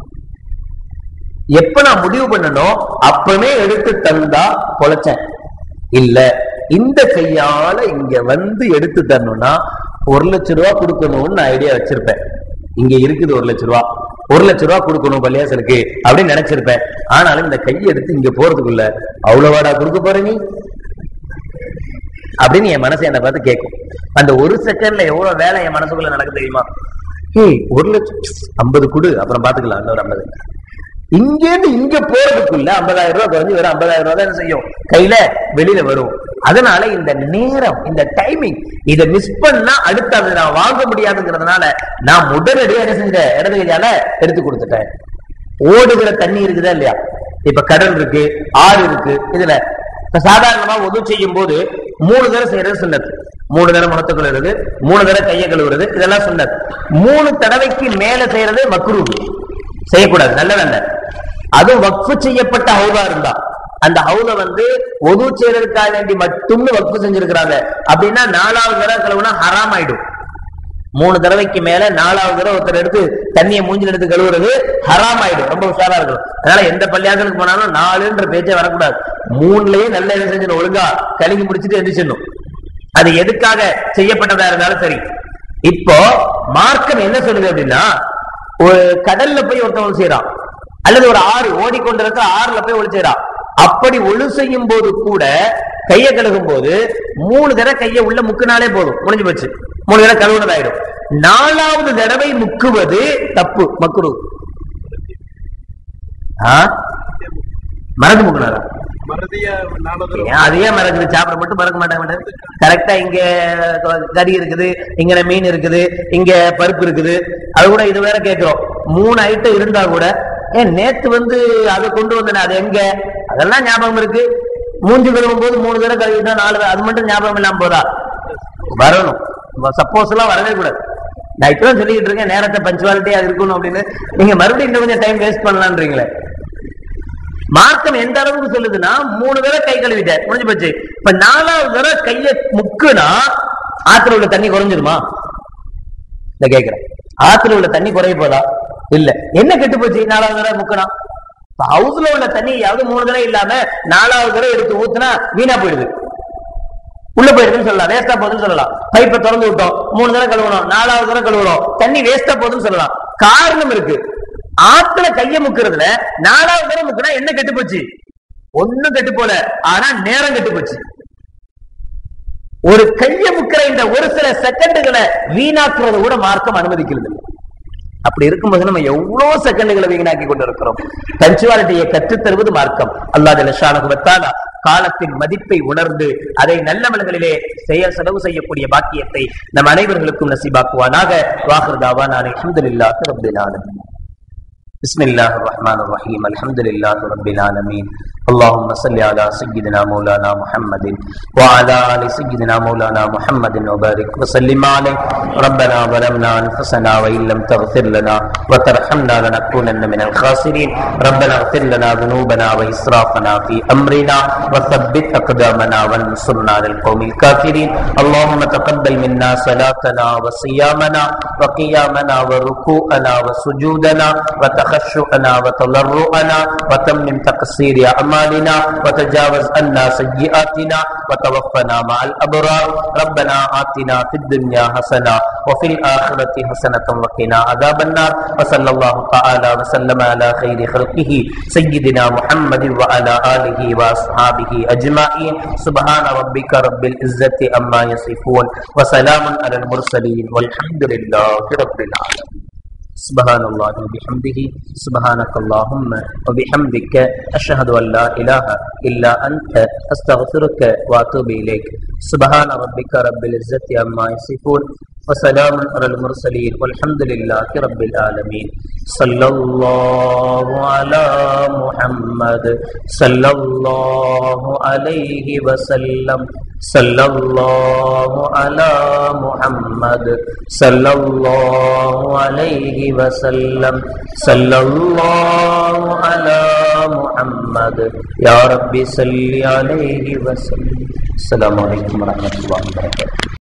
எப்ப நான் முடிவு பண்ணணும் அப்பவே எடுத்து தந்தா பொழைச்சேன் இல்ல இந்த கையால இங்க வந்து எடுத்து தரணும்னா ஒரு லட்ச ரூபா கொடுக்கணும்னு நான் ஐடியா வச்சிருப்பேன் இங்க இருக்குது ஒரு லட்ச ரூபா ஒரு லட்ச ரூபா கொடுக்கணும் பள்ளியாசலுக்கு அப்படின்னு நினைச்சிருப்பேன் ஆனாலும் இந்த கையை எடுத்து இங்க போறதுக்குள்ள அவ்வளவாடா கொடுக்க போற நீ அப்படின்னு என் மனசு என்னை பார்த்து கேட்கும் அந்த ஒரு செகண்ட்ல எவ்வளவு வேலை என் மனசுக்குள்ள நடக்கு தெரியுமா ஏய் ஒரு லட்சம் ஐம்பது கொடு அப்புறம் பாத்துக்கலாம் இன்னொரு ஐம்பது இங்க இருந்து இங்க போறதுக்குள்ள ஐம்பதாயிரம் ரூபாய் குறைஞ்சு வெறும் ஐம்பதாயிரம் ரூபாய் தான் என்ன செய்யும் கையில வெளியில வரும் அதனால இந்த நேரம் இந்த டைமிங் இதை மிஸ் பண்ணா அடுத்து அதை நான் வாங்க முடியாதுங்கிறதுனால நான் உடனடியா என்ன செஞ்சேன் இடது கையால எடுத்து கொடுத்துட்டேன் ஓடுகிற தண்ணி இருக்குதா இல்லையா இப்ப கடல் இருக்கு ஆறு இருக்கு இதுல இப்ப சாதாரணமா உதவு செய்யும் போது மூணு தடவை செய்யறது சுண்ணத்து மூணு தடவை முகத்தை கழுவுறது மூணு தடவை கையை கழுவுறது இதெல்லாம் சுண்ணத் மூணு தடவைக்கு மேல செய்யறது மக்ரூ செய்யக்கூடாது நல்லதல்ல அதுவும் வக்ஃபு செய்யப்பட்ட ஹவுதா இருந்தா அந்த ஹவுல வந்து ஒது செய்யறதுக்காக வேண்டி மட்டும்னு வக்ஃபு செஞ்சிருக்கிறாங்க அப்படின்னா நாலாவது தடவை கழுவுனா ஹராம் ஆயிடும் மூணு தடவைக்கு மேல நாலாவது தடவை ஒருத்தர் எடுத்து தண்ணியை மூஞ்சில் எடுத்து கழுவுறது ஹராம் ஆயிடும் ரொம்ப உஷாரா இருக்கணும் அதனால எந்த பள்ளியாசலுக்கு போனாலும் நாலுன்ற பேச்சே வரக்கூடாது மூணுலயே நல்ல என்ன செஞ்சணும் ஒழுங்கா கழுகி முடிச்சுட்டு எந்திரிச்சிடணும் அது எதுக்காக செய்யப்பட்டதா இருந்தாலும் சரி இப்போ மார்க்கம் என்ன சொல்லுது அப்படின்னா ஒரு கடல்ல போய் ஒருத்தவங்க செய்யறான் அல்லது ஒரு ஆறு ஓடிக்கொண்டிருக்கிற ஆறுல போய் ஒளி செய்யறான் அப்படி ஒழு செய்யும் போது கூட கையை கழுகும் போது மூணு தடவை கையை உள்ள முக்குனாலே போதும் முடிஞ்சு போச்சு மூணு தடவை கழுவுனதாயிடும் நாலாவது தடவை முக்குவது தப்பு மக்குரு ஆ? மறந்து முக்குனாரா மறதியா நாளதரம் ஏன் அதையே மறக்குது சாப்பிட மட்டும் மறக்க மாட்டாங்க மாட்டாங்க கரெக்டா இங்க கறி இருக்குது இங்க மீன் இருக்குது இங்க பருப்பு இருக்குது அது கூட இது வேற கேட்கிறோம் மூணு ஐட்டம் இருந்தா கூட ஏன் நேத்து வந்து அதை கொண்டு வந்தேன் அது எங்க அதெல்லாம் ஞாபகம் இருக்கு மூஞ்சி கழுவும் போது மூணு தடவை கழுவிட்டா நாலு தடவை அது மட்டும் ஞாபகம் இல்லாம போதா வரணும் சப்போஸ் எல்லாம் வரவே கூடாது நான் இப்பதான் சொல்லிட்டு இருக்கேன் நேரத்தை பஞ்சுவாலிட்டியா இருக்கணும் அப்படின்னு நீங்க மறுபடியும் இன்னும் கொஞ்சம் டைம் வேஸ்ட் பண்ணலான்றீங்களே மார்க்கம் எந்த அளவுக்கு சொல்லுதுன்னா மூணு தடவை கை கழுவிட்டேன் முடிஞ்சு போச்சு இப்ப நாலாவது தடவை கைய முக்குனா ஆத்துல உள்ள தண்ணி குறைஞ்சிருமா இந்த கேக்குறேன் ஆத்துல உள்ள தண்ணி குறைய போதா இல்ல என்ன கெட்டு போச்சு நாலாவது தடவை முக்குனா இப்ப ஹவுஸ்ல உள்ள தண்ணியாவது மூணு தடவை இல்லாம நாலாவது தடவை எடுத்து ஊத்துனா வீணா போயிடுது உள்ள போயிடுதுன்னு சொல்லலாம் வேஸ்டா போகுதுன்னு சொல்லலாம் பைப்பை திறந்து விட்டோம் மூணு தடவை கழுவணும் நாலாவது தடவை கழுவணும் தண்ணி வேஸ்டா போகுதுன்னு சொல்லலாம் காரணம் இருக்கு ஆத்துல கைய முக்கிறதுல நாலாவது தடவை முக்குனா என்ன கெட்டு போச்சு ஒண்ணும் கெட்டு போல ஆனா நேரம் கெட்டு போச்சு ஒரு கைய முக்கிற இந்த ஒரு சில செகண்டுகளை வீணாக்குறத கூட மார்க்கம் அனுமதிக்கிறது இல்லை. அப்படி இருக்கும்போது நம்ம எவ்வளவு செகண்டுகளை வீணாக்கி கொண்டு இருக்கிறோம் பஞ்சுவாலிட்டியை கற்றுத் தருவது மார்க்கம் அல்லாஹ் லட்சானுபத்தாலா காலத்தின் மதிப்பை உணர்ந்து அதை நல்லவர்களிலே செயல் செலவு செய்யக்கூடிய பாக்கியத்தை நம் அனைவர்களுக்கும் நசிபாக்குவானாக வாக்குறதாவா நான் அஹமதுல்லாஹி ரப்பில் ஆலமீன் بسم الله الرحمن الرحيم الحمد لله رب العالمين اللهم صل على سيدنا مولانا محمد وعلى ال سيدنا مولانا محمد وبارك وسلم عليه ربنا ظلمنا انفسنا وان لم تغفر لنا وترحمنا لنكونن من الخاسرين ربنا اغفر لنا ذنوبنا واسرافنا في امرنا وثبت اقدامنا وانصرنا على القوم الكافرين اللهم تقبل منا صلاتنا وصيامنا وقيامنا وركوعنا وسجودنا وتخشعنا وتضرعنا وتمم تقصير أعمالنا وتجاوز عنا سيئاتنا وتوفنا مع الأبرار ربنا آتنا في الدنيا حسنة وفي الآخرة حسنة وقنا عذاب النار وصلى الله تعالى وسلم على خير خلقه سيدنا محمد وعلى آله وأصحابه أجمعين سبحان ربك رب العزة أما يصفون وسلام على المرسلين والحمد لله رب العالمين سبحان الله وبحمده سبحانك اللهم وبحمدك أشهد أن لا إله إلا أنت أستغفرك وأتوب إليك سبحان ربك رب العزة عما يصفون وسلام على المرسلين والحمد لله رب العالمين صلى الله على محمد صلى الله عليه وسلم صلى الله على محمد صلى الله عليه وسلم صلى الله على محمد يا رب صل عليه وسلم السلام عليكم ورحمة الله وبركاته